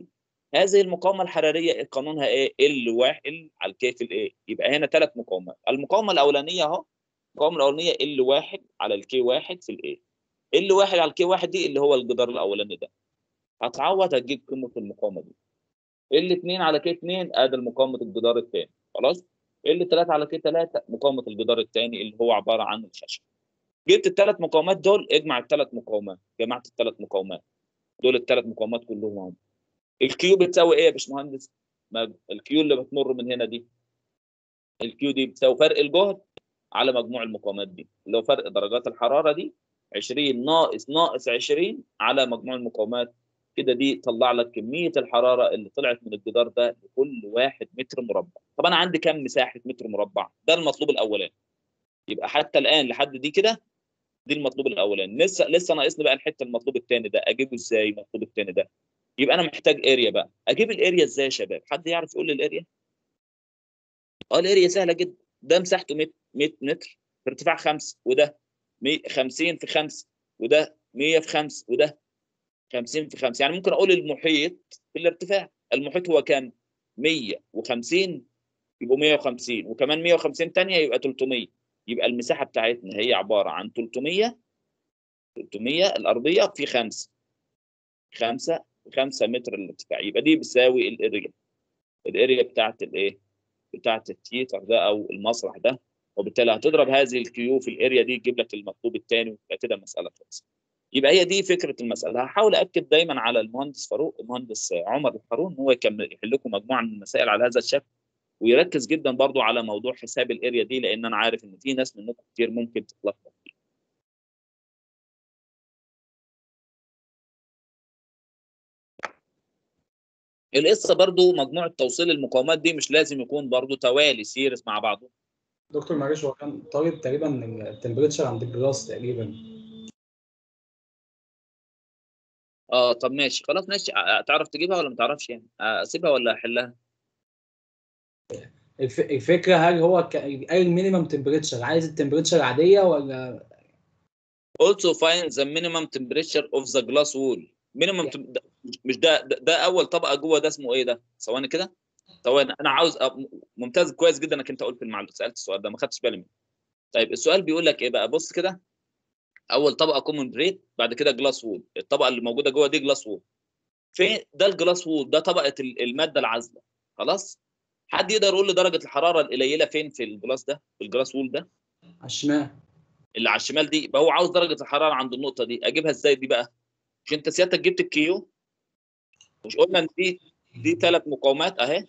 هذه المقاومه الحراريه قانونها ايه ال واحد على الكي في الايه يبقى هنا ثلاث مقاومات المقاومه الاولانيه اهو المقاومه الاولانيه ال واحد على الكي واحد في الايه ال واحد على الكي واحد دي اللي هو الجدار الاولاني ده هتعوض هتجيب قيمه المقاومه دي ال 2 على كي 2 ادي مقاومه الجدار الثاني خلاص ال 3 على كي 3 مقاومه الجدار الثاني اللي هو عباره عن الخشب جبت الثلاث مقاومات دول اجمع الثلاث مقاومات جمعت الثلاث مقاومات دول الثلاث مقاومات كلهم هم الكيو بتساوي ايه يا باشمهندس؟ ما الكيو اللي بتمر من هنا دي الكيو دي بتساوي فرق الجهد على مجموع المقاومات دي اللي هو فرق درجات الحراره دي 20 ناقص ناقص 20 على مجموع المقاومات كده دي طلع لك كميه الحراره اللي طلعت من الجدار ده لكل واحد متر مربع طب انا عندي كام مساحه متر مربع ده المطلوب الاولاني يبقى حتى الان لحد دي كده دي المطلوب الاولاني لسه لسه ناقصني بقى الحته المطلوب الثاني ده اجيبه ازاي المطلوب الثاني ده يبقى انا محتاج اريا بقى اجيب الاريا ازاي يا شباب حد يعرف يقول لي الاريا اه الاريا سهله جدا ده مساحته 100 100 متر في ارتفاع 5 وده 50 في 5 وده 100 في 5 وده 50 في 5 يعني ممكن اقول المحيط في الارتفاع المحيط هو كام 150 يبقوا 150 وكمان 150 ثانيه يبقى 300 يبقى المساحه بتاعتنا هي عباره عن 300 300 الارضيه في 5 5 5 متر الارتفاع يبقى دي بتساوي الاريا الاريا بتاعت الايه بتاعت التيتر ده او المسرح ده وبالتالي هتضرب هذه الكيو في الاريا دي تجيب لك المطلوب الثاني ويبقى كده المساله خلصت يبقى هي دي فكره المساله هحاول اكد دايما على المهندس فاروق المهندس عمر الحارون هو يكمل يحل لكم مجموعه من المسائل على هذا الشكل ويركز جدا برضو على موضوع حساب الاريا دي لان انا عارف ان في ناس منكم كتير ممكن تتلخبط فيه القصه برضو مجموعه توصيل المقاومات دي مش لازم يكون برضو توالي سيريس مع بعضه دكتور معلش هو كان طالب تقريبا التمبريتشر عند الجلاس تقريبا اه طب ماشي خلاص ماشي تعرف تجيبها ولا ما تعرفش يعني اسيبها ولا احلها الف... الفكره هل هو ك... قال المينيمم تمبريتشر عايز التمبريتشر العاديه ولا also find the minimum temperature of the glass wall minimum tem... ده مش ده, ده ده اول طبقه جوه ده اسمه ايه ده ثواني كده ثواني انا عاوز أ... ممتاز كويس جدا انك انت قلت المعلومه سالت السؤال ده ما خدتش بالي منه طيب السؤال بيقول لك ايه بقى بص كده اول طبقه كومن بريت بعد كده جلاس وول الطبقه اللي موجوده جوه دي جلاس وول فين ده الجلاس وول ده طبقه الماده العازله خلاص حد يقدر يقول لي درجه الحراره القليله فين في الجلاس ده في الجلاس وول ده على الشمال اللي على الشمال دي يبقى هو عاوز درجه الحراره عند النقطه دي اجيبها ازاي دي بقى مش انت سيادتك جبت الكيو مش قلنا ان دي دي ثلاث مقاومات اهي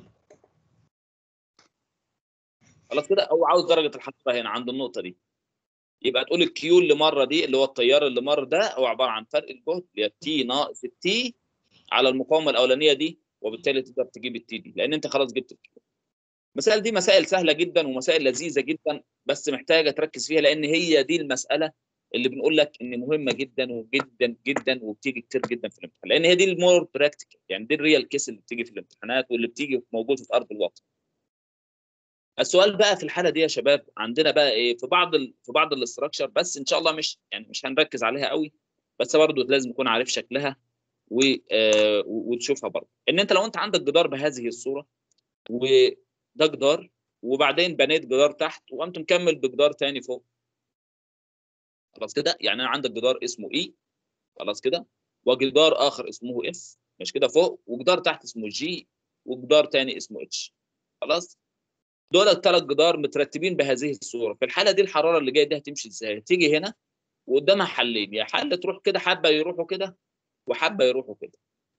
خلاص كده هو عاوز درجه الحراره هنا عند النقطه دي يبقى تقول الكيو اللي مره دي اللي هو التيار اللي مر ده هو عباره عن فرق الجهد اللي هي تي ناقص التي على المقاومه الاولانيه دي وبالتالي تقدر تجيب التي دي لان انت خلاص جبت الكيو المسائل دي مسائل سهله جدا ومسائل لذيذه جدا بس محتاجه تركز فيها لان هي دي المساله اللي بنقول لك ان مهمه جدا وجدا جدا وبتيجي كتير جدا في الامتحان لان هي دي المور براكتيكال يعني دي الريال كيس اللي بتيجي في الامتحانات واللي بتيجي موجوده في ارض الواقع السؤال بقى في الحاله دي يا شباب عندنا بقى ايه في بعض ال... في بعض الاستراكشر بس ان شاء الله مش يعني مش هنركز عليها قوي بس برضه لازم تكون عارف شكلها و... آه وتشوفها برضه ان انت لو انت عندك جدار بهذه الصوره وده جدار وبعدين بنيت جدار تحت وقمت مكمل بجدار تاني فوق خلاص كده يعني انا عندك جدار اسمه اي خلاص كده وجدار اخر اسمه اف مش كده فوق وجدار تحت اسمه جي وجدار تاني اسمه اتش خلاص دول الثلاث جدار مترتبين بهذه الصوره في الحاله دي الحراره اللي جايه دي هتمشي ازاي تيجي هنا وقدامها حلين يا حل تروح كده حبه يروحوا كده وحبه يروحوا كده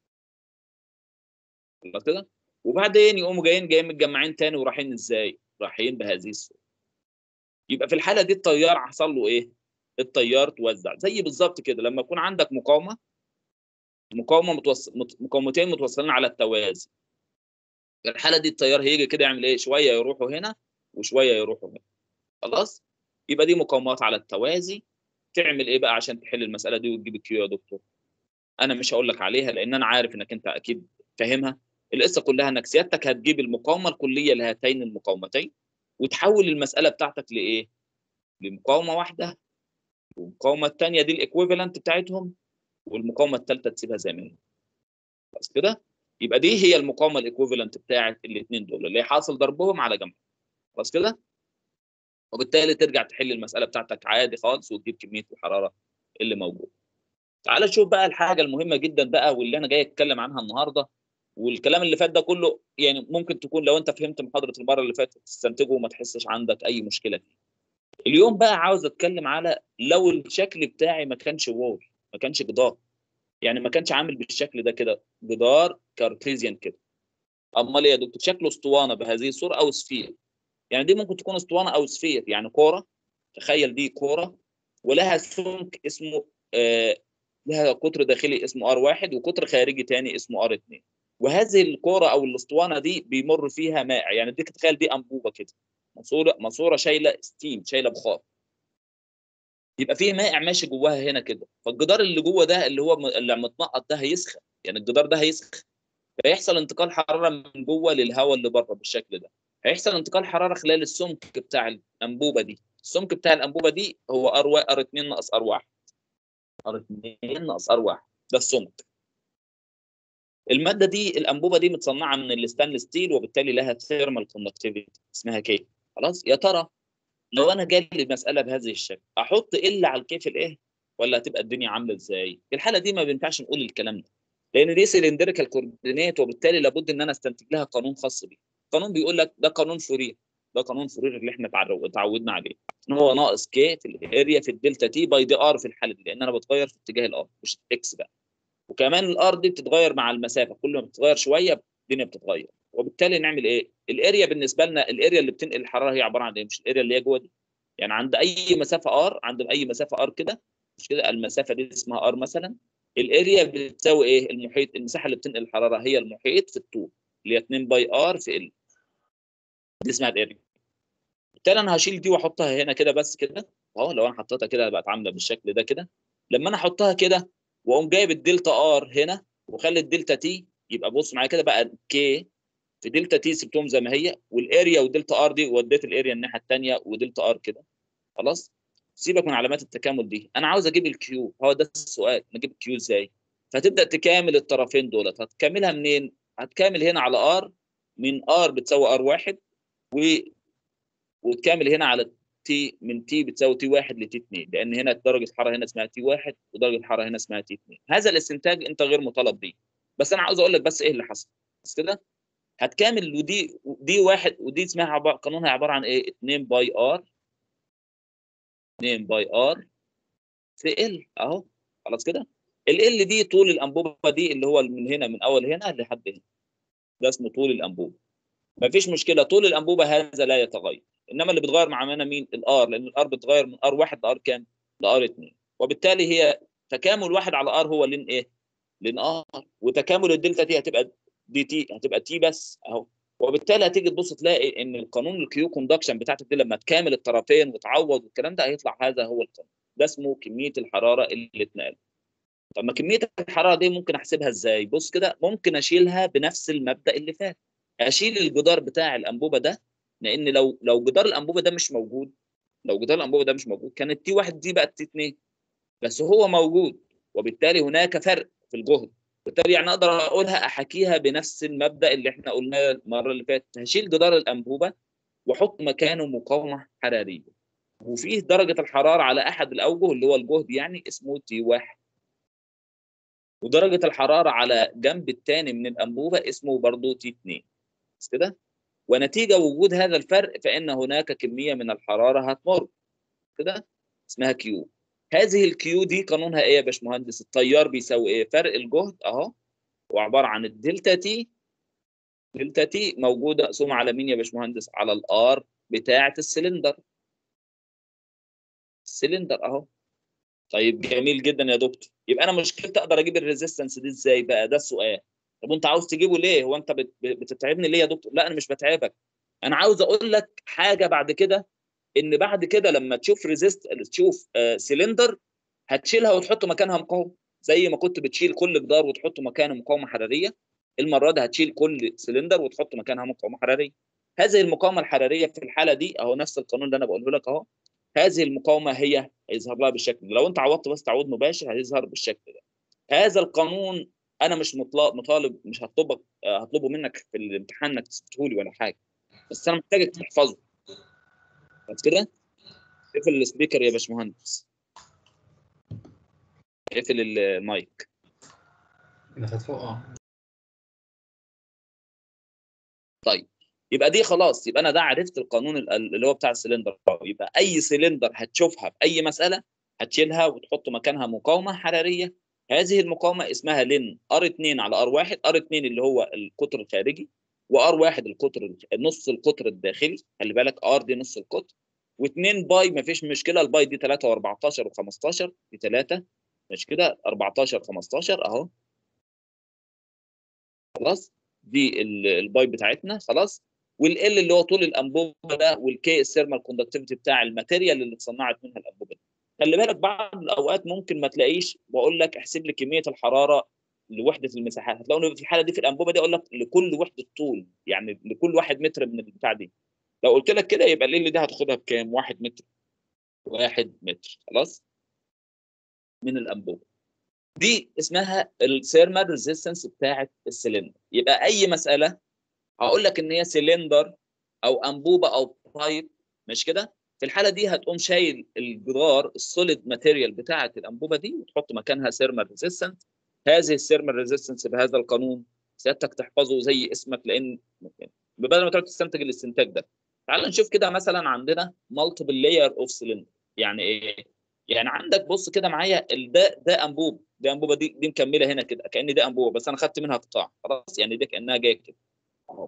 خلاص كده وبعدين يقوموا جايين جايين متجمعين تاني ورايحين ازاي رايحين بهذه الصوره يبقى في الحاله دي التيار حصل له ايه التيار توزع زي بالظبط كده لما يكون عندك مقاومه مقاومه متوصل مقاومتين متوصلين على التوازي في الحاله دي التيار هيجي كده يعمل ايه شويه يروحوا هنا وشويه يروحوا هنا خلاص يبقى دي مقاومات على التوازي تعمل ايه بقى عشان تحل المساله دي وتجيب الكيو يا دكتور انا مش هقول لك عليها لان انا عارف انك انت اكيد فاهمها القصه كلها انك سيادتك هتجيب المقاومه الكليه لهاتين المقاومتين وتحول المساله بتاعتك لايه لمقاومه واحده والمقاومه الثانيه دي الايكويفالنت بتاعتهم والمقاومه الثالثه تسيبها زي ما هي بس كده يبقى دي هي المقاومه الايكوفالنت بتاعه الاثنين دول اللي هي حاصل ضربهم على جنب خلاص كده وبالتالي ترجع تحل المساله بتاعتك عادي خالص وتجيب كميه الحراره اللي موجوده تعال نشوف بقى الحاجه المهمه جدا بقى واللي انا جاي اتكلم عنها النهارده والكلام اللي فات ده كله يعني ممكن تكون لو انت فهمت محاضره المره اللي فاتت تستنتجه وما تحسش عندك اي مشكله فيه اليوم بقى عاوز اتكلم على لو الشكل بتاعي ما كانش وول ما كانش جدار يعني ما كانش عامل بالشكل ده كده جدار كارتيزيان كده امال ايه يا دكتور شكله اسطوانه بهذه الصوره او سفير يعني دي ممكن تكون اسطوانه او سفير يعني كوره تخيل دي كوره ولها سمك اسمه آه لها قطر داخلي اسمه ار واحد وقطر خارجي تاني اسمه ار 2 وهذه الكوره او الاسطوانه دي بيمر فيها ماء يعني دي تخيل دي انبوبه كده ماسوره ماسوره شايله ستيم شايله بخار يبقى فيه مائع ماشي جواها هنا كده فالجدار اللي جوه ده اللي هو اللي متنقط ده هيسخن يعني الجدار ده هيسخن فيحصل انتقال حراره من جوه للهواء اللي بره بالشكل ده هيحصل انتقال حراره خلال السمك بتاع الانبوبه دي السمك بتاع الانبوبه دي هو ار ار 2 ناقص ار 1 ار 2 ناقص ار 1 ده السمك الماده دي الانبوبه دي متصنعه من الستانلس ستيل وبالتالي لها ثيرمال كوندكتيفيتي اسمها كي خلاص يا ترى لو انا جالي مساله بهذه الشكل احط ال على الكيف الايه ولا هتبقى الدنيا عامله ازاي في الحاله دي ما بينفعش نقول الكلام ده لان دي سلندريكال كوردينيت وبالتالي لابد ان انا استنتج لها قانون خاص بيه قانون بيقول لك ده قانون فورير ده قانون فورير اللي احنا اتعودنا عليه ان هو ناقص كي في الاريا في الدلتا تي باي دي ار في الحاله دي لان انا بتغير في اتجاه الار مش اكس بقى وكمان الار دي بتتغير مع المسافه كل ما بتتغير شويه الدنيا بتتغير وبالتالي نعمل ايه الاريا بالنسبه لنا الاريا اللي بتنقل الحراره هي عباره عن ايه مش الاريا اللي هي جوه دي يعني عند اي مسافه ار عند اي مسافه ار كده مش كده المسافه دي اسمها ار مثلا الاريا بتساوي ايه المحيط المساحه اللي بتنقل الحراره هي المحيط في الطول اللي هي 2 باي ار في ال دي اسمها الاريا بالتالي انا هشيل دي واحطها هنا كده بس كده اهو لو انا حطيتها كده بقت عامله بالشكل ده كده لما انا احطها كده واقوم جايب الدلتا ار هنا واخلي الدلتا تي يبقى بص معايا كده بقى كي في دلتا تي سبتهم زي ما هي والاريا ودلتا ار دي وديت الاريا الناحيه الثانيه ودلتا ار كده خلاص سيبك من علامات التكامل دي انا عاوز اجيب الكيو هو ده السؤال نجيب الكيو ازاي فتبدا تكامل الطرفين دولت هتكملها منين هتكامل هنا على ار من ار بتساوي ار واحد و وتكامل هنا على تي من تي بتساوي تي واحد لتي 2 لان هنا درجه الحراره هنا اسمها تي واحد ودرجه الحراره هنا اسمها تي 2 هذا الاستنتاج انت غير مطالب بيه بس انا عاوز اقول لك بس ايه اللي حصل بس كده هتكامل ودي دي واحد ودي اسمها عبارة قانونها عباره عن ايه 2 باي ار 2 باي ار في ال اهو خلاص كده ال ال دي طول الانبوبه دي اللي هو من هنا من اول هنا لحد هنا ده اسمه طول الانبوبه مفيش مشكله طول الانبوبه هذا لا يتغير انما اللي بيتغير معانا مين الار لان الار بتتغير من ار 1 لار كام لار 2 وبالتالي هي تكامل واحد على ار هو لين ايه لين ار وتكامل الدلتا تي هتبقى دي تي هتبقى تي بس اهو وبالتالي هتيجي تبص تلاقي ان القانون الكيو كوندكشن بتاعتك دي لما تكامل الطرفين وتعوض والكلام ده هيطلع هذا هو القانون ده اسمه كميه الحراره اللي اتنقلت طب ما كميه الحراره دي ممكن احسبها ازاي بص كده ممكن اشيلها بنفس المبدا اللي فات اشيل الجدار بتاع الانبوبه ده لان لو لو جدار الانبوبه ده مش موجود لو جدار الانبوبه ده مش موجود كانت تي واحد دي بقت تي 2 بس هو موجود وبالتالي هناك فرق في الجهد بالتالي يعني اقدر اقولها احكيها بنفس المبدا اللي احنا قلناه المره اللي فاتت هشيل جدار الانبوبه واحط مكانه مقاومه حراريه وفيه درجه الحراره على احد الاوجه اللي هو الجهد يعني اسمه تي واحد ودرجه الحراره على جنب الثاني من الانبوبه اسمه برضه تي 2 بس كده ونتيجه وجود هذا الفرق فان هناك كميه من الحراره هتمر كده اسمها كيو هذه الكيو دي قانونها ايه يا باشمهندس التيار بيساوي ايه فرق الجهد اهو وعباره عن الدلتا تي دلتا تي موجوده مقسومه على مين يا باشمهندس على الار بتاعه السلندر السلندر اهو طيب جميل جدا يا دكتور يبقى انا مشكلتي اقدر اجيب الريزيستنس دي ازاي بقى ده السؤال طب انت عاوز تجيبه ليه هو انت بتتعبني ليه يا دكتور لا انا مش بتعبك انا عاوز اقول لك حاجه بعد كده ان بعد كده لما تشوف ريزيست تشوف آه سلندر هتشيلها وتحط مكانها مقاومه زي ما كنت بتشيل كل جدار وتحط مكانه مقاومه حراريه المره دي هتشيل كل سلندر وتحط مكانها مقاومه حراريه هذه المقاومه الحراريه في الحاله دي اهو نفس القانون اللي انا بقوله لك اهو هذه المقاومه هي هيظهر لها بالشكل ده لو انت عوضت بس تعويض مباشر هيظهر بالشكل ده هذا القانون انا مش مطلب مطالب مش هطلبك آه، هطلبه منك في الامتحان انك تثبته لي ولا حاجه بس انا محتاجك تحفظه بس كده اقفل السبيكر يا باشمهندس اقفل ال- المايك اللي كانت فوق اه طيب يبقى دي خلاص يبقى انا ده عرفت القانون ال- اللي هو بتاع السلندر يبقى اي سلندر هتشوفها في اي مساله هتشيلها وتحط مكانها مقاومه حراريه هذه المقاومه اسمها لين ار 2 على ار 1 ار 2 اللي هو القطر الخارجي وار 1 القطر نص القطر الداخلي خلي بالك ار دي نص القطر و2 باي ما فيش مشكله الباي دي 3 و14 و15 دي 3 مش كده 14 15 اهو خلاص دي ال- الباي بتاعتنا خلاص والال اللي هو طول الانبوبه ده والكي الثيرمال كوندكتيفيتي بتاع الماتيريال اللي اتصنعت منها الانبوبه دي خلي بالك بعض الاوقات ممكن ما تلاقيش بقول لك احسب لي كميه الحراره لوحده المساحات هتلاقوا إن في الحاله دي في الانبوبه دي اقول لك لكل وحده طول يعني لكل واحد متر من البتاع دي لو قلت لك كده يبقى الليل دي هتاخدها بكام؟ واحد متر واحد متر خلاص من الانبوبه دي اسمها الثيرمال ريزيستنس بتاعه السلندر يبقى اي مساله هقول لك ان هي سلندر او انبوبه او بايب مش كده في الحاله دي هتقوم شايل الجدار السوليد ماتيريال بتاعه الانبوبه دي وتحط مكانها ثيرمال ريزيستنس هذه الثيرمال ريزيستنس بهذا القانون سيادتك تحفظه زي اسمك لان بدل ما تقعد تستنتج الاستنتاج ده تعال نشوف كده مثلا عندنا مالتيبل لاير اوف سلندر يعني ايه يعني عندك بص كده معايا ال- ده ده انبوب ده انبوبه دي دي مكمله هنا كده كان دي انبوبه بس انا خدت منها قطاع خلاص يعني دي كانها جايه كده اهو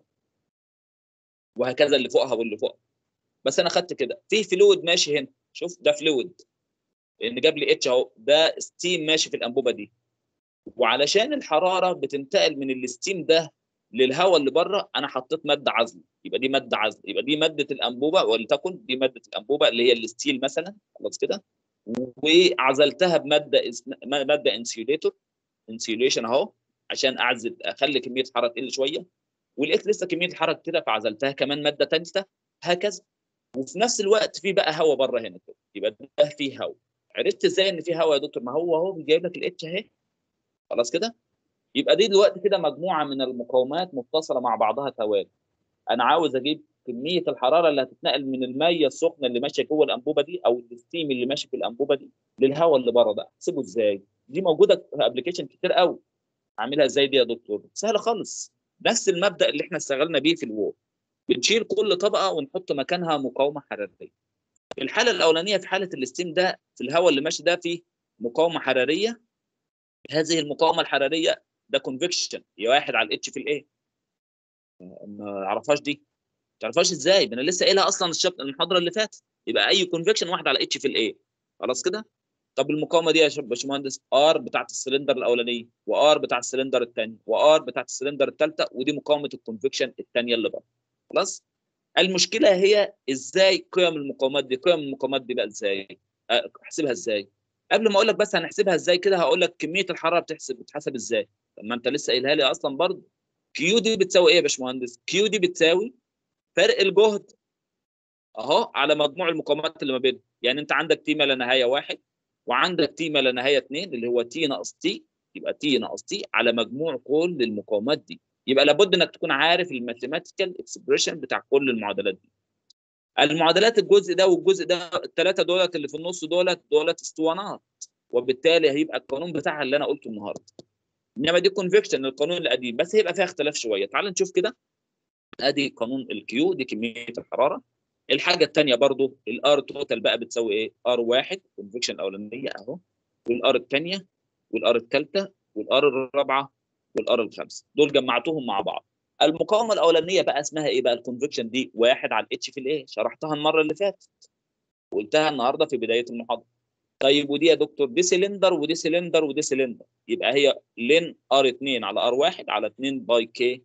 وهكذا اللي فوقها واللي فوقها بس انا خدت كده في فلويد ماشي هنا شوف ده فلويد لان جاب لي اتش اهو ده ستيم ماشي في الانبوبه دي وعلشان الحراره بتنتقل من الستيم ده للهواء اللي بره انا حطيت ماده عزل يبقى دي ماده عزل يبقى دي ماده الانبوبه ولتكن دي ماده الانبوبه اللي هي الستيل مثلا خلاص كده وعزلتها بماده اسم- ماده انسيوليتور انسيوليشن اهو عشان اعزل اخلي كميه الحراره تقل شويه ولقيت لسه كميه الحراره كده فعزلتها كمان ماده ثالثه هكذا وفي نفس الوقت في بقى هواء بره هنا كده يبقى ده فيه هواء عرفت ازاي ان في هواء يا دكتور ما هو اهو جايب لك الاتش اهي خلاص كده يبقى دي دلوقتي كده مجموعه من المقاومات متصله مع بعضها توالي انا عاوز اجيب كميه الحراره اللي هتتنقل من الميه السخنه اللي ماشيه جوه الانبوبه دي او الستيم اللي ماشي في الانبوبه دي للهواء اللي بره ده احسبه ازاي دي موجوده في ابلكيشن كتير قوي اعملها ازاي دي يا دكتور سهله خالص نفس المبدا اللي احنا اشتغلنا بيه في الوورد بنشيل كل طبقه ونحط مكانها مقاومه حراريه في الحاله الاولانيه في حاله الستيم ده في الهواء اللي ماشي ده فيه مقاومه حراريه هذه المقاومه الحراريه ده كونفكشن هي واحد على الاتش في الايه ما اعرفهاش دي ما تعرفهاش ازاي ده انا لسه قايلها اصلا الشاب المحاضره اللي فاتت يبقى اي كونفكشن واحد على اتش في الايه خلاص كده طب المقاومه دي يا شب- باشمهندس ار بتاعت السلندر الاولانيه وار بتاعت السلندر الثاني وار بتاعت السلندر الثالثه ودي مقاومه الكونفكشن الثانيه اللي بره خلاص المشكله هي ازاي قيم المقاومات دي قيم المقاومات دي بقى ازاي أه، احسبها ازاي قبل ما اقول لك بس هنحسبها ازاي كده هقول لك كميه الحراره بتحسب بتحسب ازاي طب ما انت لسه قايلها لي اصلا برضه كيو دي بتساوي ايه يا باشمهندس كيو دي بتساوي فرق الجهد اهو على مجموع المقاومات اللي ما بينهم يعني انت عندك تي ما لا نهايه واحد وعندك تي ما لا نهايه اثنين اللي هو تي ناقص تي يبقى تي ناقص تي على مجموع كل المقاومات دي يبقى لابد انك تكون عارف الماثيماتيكال اكسبريشن بتاع كل المعادلات دي المعادلات الجزء ده والجزء ده الثلاثه دولت اللي في النص دولت دولت اسطوانات وبالتالي هيبقى القانون بتاعها اللي انا قلته النهارده انما دي كونفكشن القانون القديم بس هيبقى فيها اختلاف شويه تعال نشوف كده ادي قانون الكيو دي كميه الحراره الحاجه الثانيه برضو الار توتال بقى بتساوي ايه ار واحد كونفكشن الاولانيه اهو والار الثانيه والار الثالثه والار الرابعه والار الخامسه دول جمعتهم مع بعض المقاومه الاولانيه بقى اسمها ايه بقى الكونفكشن دي واحد على الاتش في الايه شرحتها المره اللي فاتت وقلتها النهارده في بدايه المحاضره طيب ودي يا دكتور دي سلندر ودي سلندر ودي سلندر يبقى هي لين ار 2 على ار 1 على 2 باي كي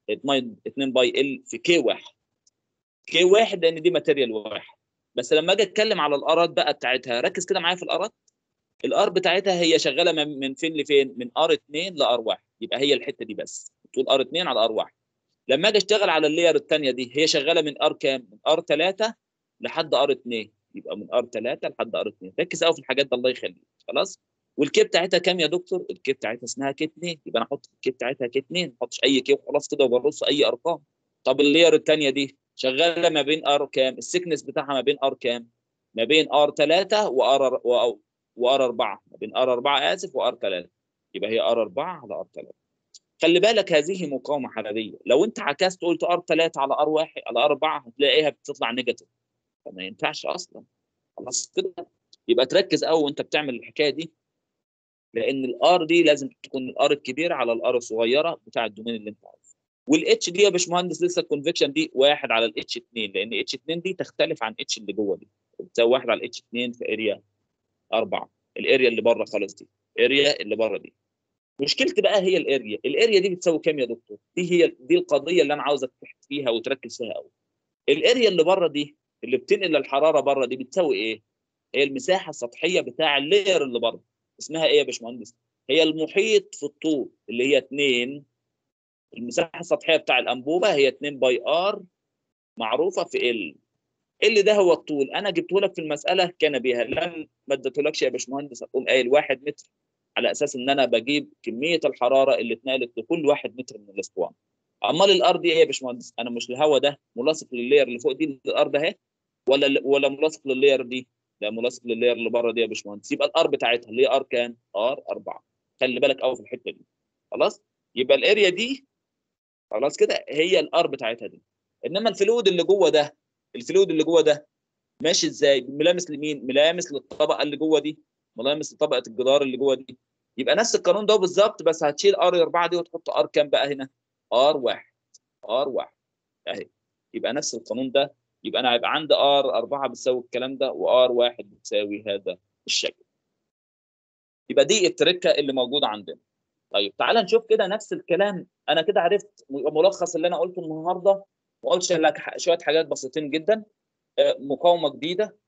2 باي ال في كي 1 كي 1 لان دي ماتيريال واحد بس لما اجي اتكلم على الارات بقى بتاعتها ركز كده معايا في الارات الار بتاعتها هي شغاله من من فين لفين من ار 2 لار 1 يبقى هي الحته دي بس طول ار 2 على ار 1 لما اجي اشتغل على اللاير الثانيه دي هي شغاله من ار كام من ار 3 لحد ار 2 يبقى من ار 3 لحد ار 2 ركز قوي في الحاجات دي الله يخليك خلاص والكي بتاعتها كام يا دكتور؟ الكي بتاعتها اسمها كي 2 يبقى انا احط الكي بتاعتها كي 2 ما احطش اي كي وخلاص كده وبرص اي ارقام طب اللير الثانيه دي شغاله ما بين ار كام؟ السكنس بتاعها ما بين ار كام؟ ما بين ار 3 وار وار 4 ما بين ار 4 اسف وار 3 يبقى هي ار 4 على ار 3 خلي بالك هذه مقاومه حراريه لو انت عكست قلت ار 3 على ار 1 على ار 4 هتلاقيها بتطلع نيجاتيف فما ينفعش اصلا خلاص كده يبقى تركز قوي وانت بتعمل الحكايه دي لان الار دي لازم تكون الار الكبيره على الار الصغيره بتاع الدومين اللي انت عايزه والاتش دي يا باشمهندس لسه الكونفكشن دي واحد على الاتش 2 لان اتش 2 دي تختلف عن اتش اللي جوه دي بتساوي واحد على الاتش 2 في اريا 4 الاريا اللي بره خالص دي اريا اللي بره دي مشكلتي بقى هي الاريا الاريا دي بتساوي كام يا دكتور دي هي دي القضيه اللي انا عاوزك تحت فيها وتركز فيها قوي الاريا اللي بره دي اللي بتنقل الحراره بره دي بتساوي ايه هي المساحه السطحيه بتاع اللاير اللي بره اسمها ايه يا باشمهندس هي المحيط في الطول اللي هي 2 المساحه السطحيه بتاع الانبوبه هي 2 باي ار معروفه في ال ال ده هو الطول انا جبته لك في المساله كان بيها لم ما اديتهولكش يا باشمهندس اقوم قايل 1 متر على اساس ان انا بجيب كميه الحراره اللي اتنقلت لكل 1 متر من الاسطوانه امال الارض ايه يا باشمهندس انا مش الهواء ده ملاصق لللاير اللي فوق دي الارض اهي ولا ولا ملاصق لللاير دي لا ملاصق لللاير اللي بره دي يا باشمهندس يبقى الار بتاعتها اللي هي ار كام ار 4 خلي بالك قوي في الحته دي خلاص يبقى الاريا دي خلاص كده هي الار بتاعتها دي انما الفلويد اللي جوه ده الفلويد اللي جوه ده ماشي ازاي ملامس لمين ملامس للطبقه اللي جوه دي ملامس لطبقه الجدار اللي جوه دي يبقى نفس القانون ده بالظبط بس هتشيل ار 4 دي وتحط ار كام بقى هنا ار 1 ار 1 اهي يبقى نفس القانون ده يبقى انا هيبقى عندي ار 4 بتساوي الكلام ده وار 1 بتساوي هذا الشكل يبقى دي التركه اللي موجوده عندنا طيب تعال نشوف كده نفس الكلام انا كده عرفت ملخص اللي انا قلته النهارده وقلت لك شويه حاجات بسيطين جدا مقاومه جديده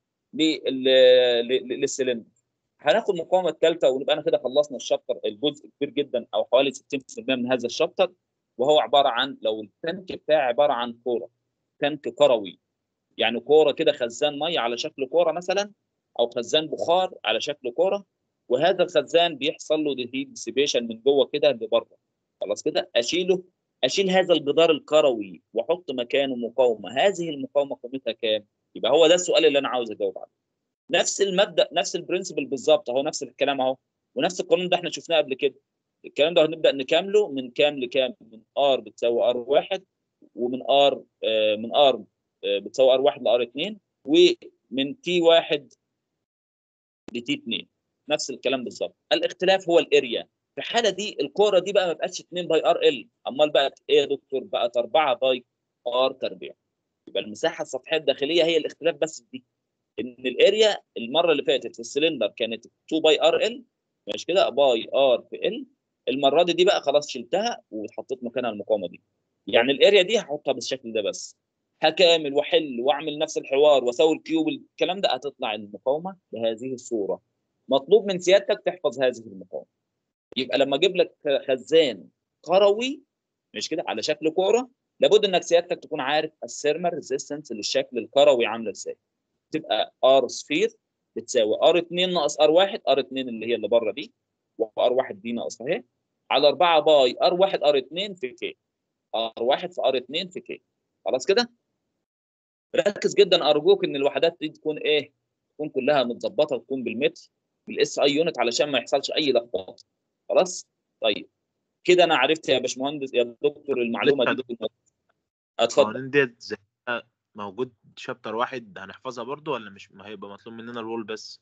للسلندر هناخد المقاومه الثالثه ونبقى انا كده خلصنا الشابتر الجزء كبير جدا او حوالي 60% من هذا الشابتر وهو عباره عن لو التانك بتاعي عباره عن كوره تانك كروي يعني كوره كده خزان ميه على شكل كوره مثلا او خزان بخار على شكل كوره وهذا الخزان بيحصل له ديسيبيشن من جوه كده لبره خلاص كده اشيله اشيل هذا الجدار الكروي واحط مكانه مقاومه هذه المقاومه قيمتها كام يبقى هو ده السؤال اللي انا عاوز اجاوب عليه نفس المبدا نفس البرنسبل بالظبط اهو نفس الكلام اهو ونفس القانون ده احنا شفناه قبل كده الكلام ده هنبدا نكامله من كام لكام من ار بتساوي ار 1 ومن ار آه من ار آه بتساوي ار 1 لار 2 ومن تي 1 لتي 2 نفس الكلام بالظبط الاختلاف هو الاريا في الحاله دي الكوره دي بقى ما بقتش 2 باي ار ال امال بقت ايه يا دكتور بقت 4 باي ار تربيع يبقى المساحه السطحيه الداخليه هي الاختلاف بس دي ان الاريا المره اللي فاتت في السلندر كانت 2 باي ار ال مش كده باي ار في ال المره دي دي بقى خلاص شلتها وحطيت مكانها المقاومه دي يعني الاريا دي هحطها بالشكل ده بس هكامل واحل واعمل نفس الحوار واسوي الكيوب الكلام ده هتطلع المقاومه بهذه الصوره مطلوب من سيادتك تحفظ هذه المقاومه يبقى لما اجيب لك خزان كروي مش كده على شكل كوره لابد انك سيادتك تكون عارف السيرمال ريزيستنس للشكل الكروي عامله ازاي تبقى ار سفير بتساوي ار 2 ناقص ار 1 ار 2 اللي هي اللي بره دي وار 1 دي ناقص اهي على 4 باي ار 1 ار 2 في كي ار 1 في ار 2 في كي خلاص كده ركز جدا ارجوك ان الوحدات دي تكون ايه تكون كلها متظبطه وتكون بالمتر بالاس اي يونت علشان ما يحصلش اي لخبطه خلاص طيب كده انا عرفت يا باشمهندس يا دكتور المعلومه دي اتفضل القوانين ديت زي موجود شابتر واحد هنحفظها برضو ولا مش ما هيبقى مطلوب مننا الرول بس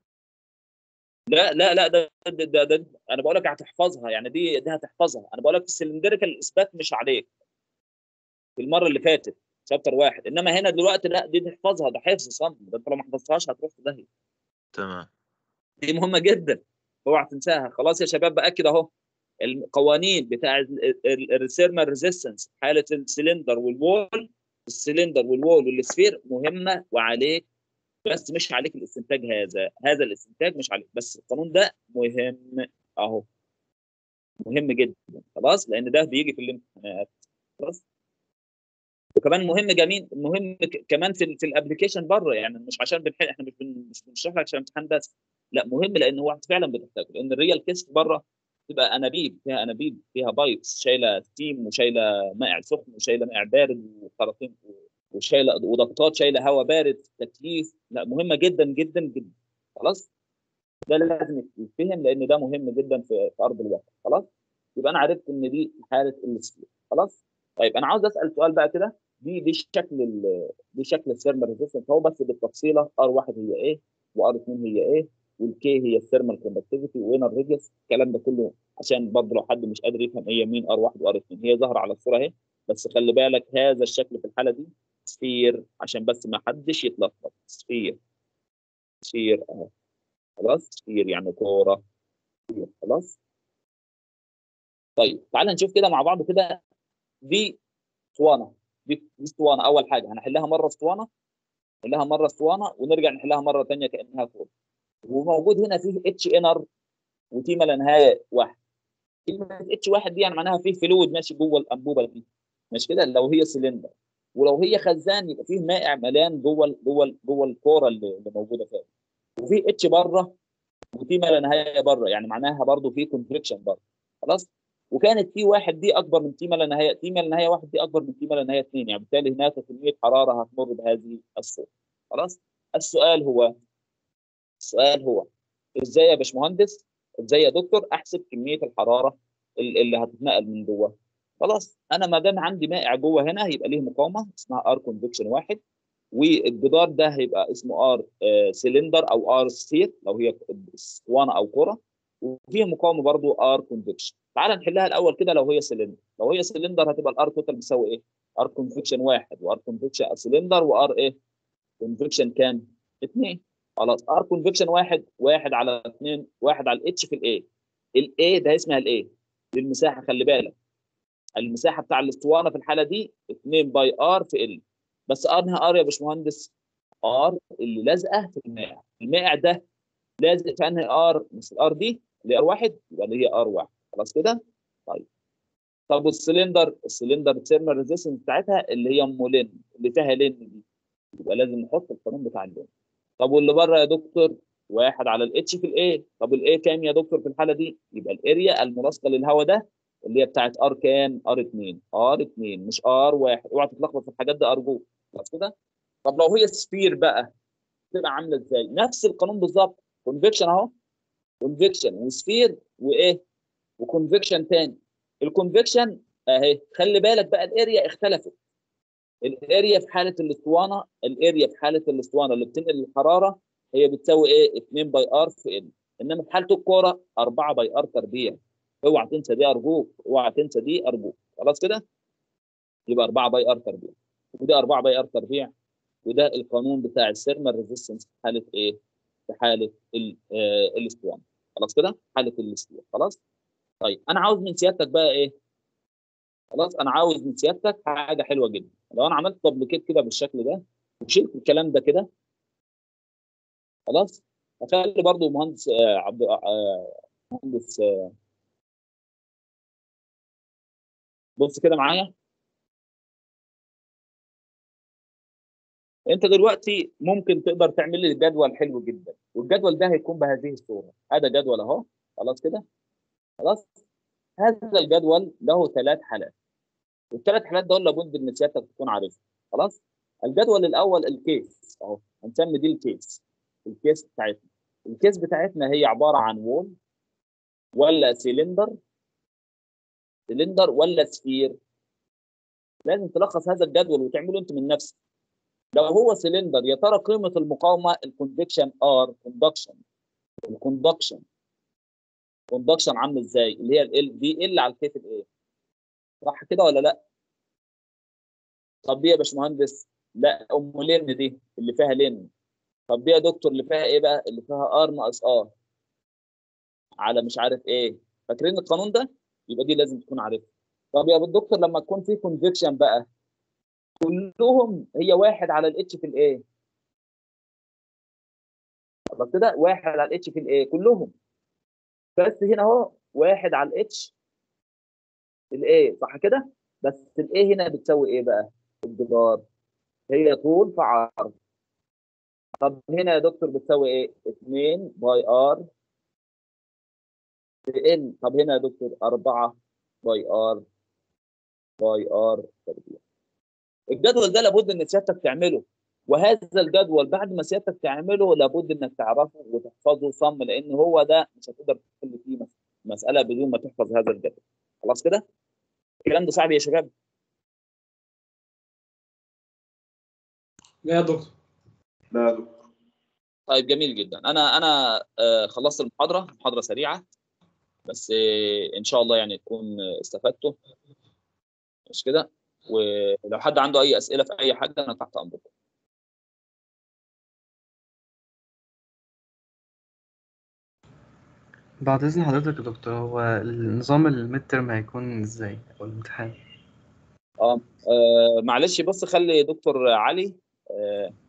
لا لا لا ده, ده, ده, ده انا بقول لك هتحفظها يعني دي دي هتحفظها انا بقول لك السلندريكال الاثبات مش عليك في المره اللي فاتت شابتر واحد انما هنا دلوقتي لا دي تحفظها ده حفظ صم ده انت لو ما حفظتهاش هتروح في داهيه تمام دي مهمه جدا اوعى تنساها خلاص يا شباب باكد اهو القوانين بتاع السيرمال ريزيستنس حاله السلندر والوول السلندر والوول والسفير مهمه وعليك بس مش عليك الاستنتاج هذا هذا الاستنتاج مش عليك بس القانون ده مهم اهو مهم جدا خلاص لان ده بيجي في الامتحانات خلاص وكمان مهم جميل مهم كمان في في الابلكيشن بره يعني مش عشان بنحل احنا مش مش بنشرح لك عشان امتحان بس لا مهم لان هو فعلا بتحتاجه لان الريال كيس بره تبقى انابيب فيها انابيب فيها بايبس شايله ستيم وشايله مائع سخن وشايله مائع بارد وخراطيم وشايله وضغطات شايله هواء بارد تكييف لا مهمه جدا جدا جدا خلاص ده لازم يتفهم لان ده مهم جدا في, في ارض الواقع خلاص يبقى انا عرفت ان دي حاله السفير خلاص طيب انا عاوز اسال سؤال بقى كده دي دي شكل ال دي شكل الثيرمال ريزيستنس هو بس بالتفصيله ار 1 هي ايه وار 2 هي ايه والكي هي الثيرمال كوندكتيفيتي وين الريديوس الكلام ده كله عشان برضه لو حد مش قادر يفهم هي مين ار 1 وار 2 هي ظاهره على الصوره اهي بس خلي بالك هذا الشكل في الحاله دي سفير عشان بس ما حدش يتلخبط سفير سفير اهو خلاص سفير يعني كوره سفير خلاص طيب تعال نشوف كده مع بعض كده دي اسطوانه دي دي اسطوانه اول حاجه هنحلها مره اسطوانه نحلها مره اسطوانه ونرجع نحلها مره ثانيه كانها كوره وموجود هنا فيه اتش انر وتي ما لا نهايه واحد كلمه اتش واحد دي يعني معناها فيه فلويد ماشي جوه الانبوبه دي مش كده لو هي سلندر ولو هي خزان يبقى فيه مائع مليان جوه جوه جوه الكوره اللي, اللي موجوده فيها وفي اتش بره وتي ما لا نهايه بره يعني معناها برضه في كونتريكشن بره خلاص وكانت تي واحد دي اكبر من تي ما لا نهايه تي ما لا نهايه واحد دي اكبر من تي ما لا نهايه اثنين يعني بالتالي هناك كميه حراره هتمر بهذه الصوره خلاص السؤال هو السؤال هو ازاي يا باشمهندس ازاي يا دكتور احسب كميه الحراره اللي هتتنقل من جوه خلاص انا ما دام عندي مائع جوه هنا هيبقى ليه مقاومه اسمها ار كونفكشن واحد والجدار ده هيبقى اسمه ار سيلندر او ار سفير لو هي اسطوانه او كره وفيه مقاومه برضو ار كونفكشن تعال نحلها الاول كده لو هي سلندر لو هي سلندر هتبقى الار توتال بيساوي ايه ار كونفكشن واحد وار كونفكشن سلندر وار ايه كونفكشن كام اثنين خلاص ار كونفكشن واحد واحد على اثنين واحد على الاتش في الاي الاي ده اسمها الاي دي المساحه خلي بالك المساحه بتاع الاسطوانه في الحاله دي 2 باي ار في ال بس انهي ار يا باشمهندس ار اللي لازقه في المائع المائع ده لازق في انهي ار مش الار دي اللي ار واحد يبقى اللي هي ار واحد خلاص كده طيب طب والسلندر السلندر ثيرمال ريزيستنس بتاعتها اللي هي ام لين اللي فيها لين دي يبقى لازم نحط القانون بتاع اللين طب واللي بره يا دكتور واحد على الاتش في الاي طب الاي كام يا دكتور في الحاله دي يبقى الاريا الملاصقه للهواء ده اللي هي بتاعت ار كام ار 2 ار 2 مش ار 1 اوعى تتلخبط في الحاجات دي ارجوك خلاص كده طب لو هي سفير بقى تبقى عامله ازاي نفس القانون بالظبط كونفكشن اهو كونفكشن وسفير وايه وكونفكشن تاني الكونفكشن اهي خلي بالك بقى الاريا اختلفت الاريا في حاله الاسطوانه الاريا في حاله الاسطوانه اللي بتنقل الحراره هي بتساوي ايه 2 باي ار في ال انما في حاله الكوره 4 باي ار تربيع اوعى تنسى دي ارجوك اوعى تنسى دي ارجوك خلاص كده يبقى 4 باي ار تربيع وده 4 باي ار تربيع وده القانون بتاع الثيرمال ريزيستنس في حاله ايه في حاله الاسطوانه خلاص كده حاله الاستواء خلاص طيب انا عاوز من سيادتك بقى ايه خلاص انا عاوز من سيادتك حاجه حلوه جدا لو انا عملت دوبليكيت كده بالشكل ده وشلت الكلام ده كده خلاص اخلي برضو مهندس آه عبد آه مهندس آه بص كده معايا انت دلوقتي ممكن تقدر تعمل لي جدول حلو جدا والجدول ده هيكون بهذه الصوره هذا جدول اهو خلاص كده خلاص هذا الجدول له ثلاث حالات والثلاث حالات دول لابد ان سيادتك تكون عارفها خلاص الجدول الاول الكيس اهو هنسمي دي الكيس الكيس بتاعتنا الكيس بتاعتنا هي عباره عن وول ولا سيلندر سيلندر ولا سفير لازم تلخص هذا الجدول وتعمله انت من نفسك لو هو سيلندر يا ترى قيمه المقاومه الكوندكشن ار كوندكشن الكوندكشن كوندكشن عامل ازاي اللي هي ال دي ال على الكيف الايه صح كده ولا لا طب دي يا باشمهندس لا ام لين دي اللي فيها لين طب دي يا دكتور اللي فيها ايه بقى اللي فيها ار ناقص ار على مش عارف ايه فاكرين القانون ده يبقى دي لازم تكون عارفها طب يا دكتور لما تكون في كونفكشن بقى كلهم هي واحد على الاتش في الايه خلاص كده واحد على الاتش في الايه كلهم بس هنا اهو واحد على الاتش في الايه صح كده بس الايه هنا بتساوي ايه بقى الجدار هي طول في عرض طب هنا يا دكتور بتساوي ايه 2 باي ار في ان طب هنا يا دكتور 4 باي ار باي ار تربيع الجدول ده لابد ان سيادتك تعمله وهذا الجدول بعد ما سيادتك تعمله لابد انك تعرفه وتحفظه صم لان هو ده مش هتقدر تحل فيه مس- مساله بدون ما تحفظ هذا الجدول خلاص كده الكلام ده صعب يا شباب لا يا دكتور لا يا دكتور طيب جميل جدا انا انا آه، خلصت المحاضره محاضره سريعه بس آه، ان شاء الله يعني تكون آه، استفدتوا مش كده ولو حد عنده اي اسئله في اي حاجه انا تحت امركم بعد إذن حضرتك يا دكتور هو النظام الميد ترم هيكون إزاي أو الامتحان اه آه، معلش بص خلي دكتور علي آه،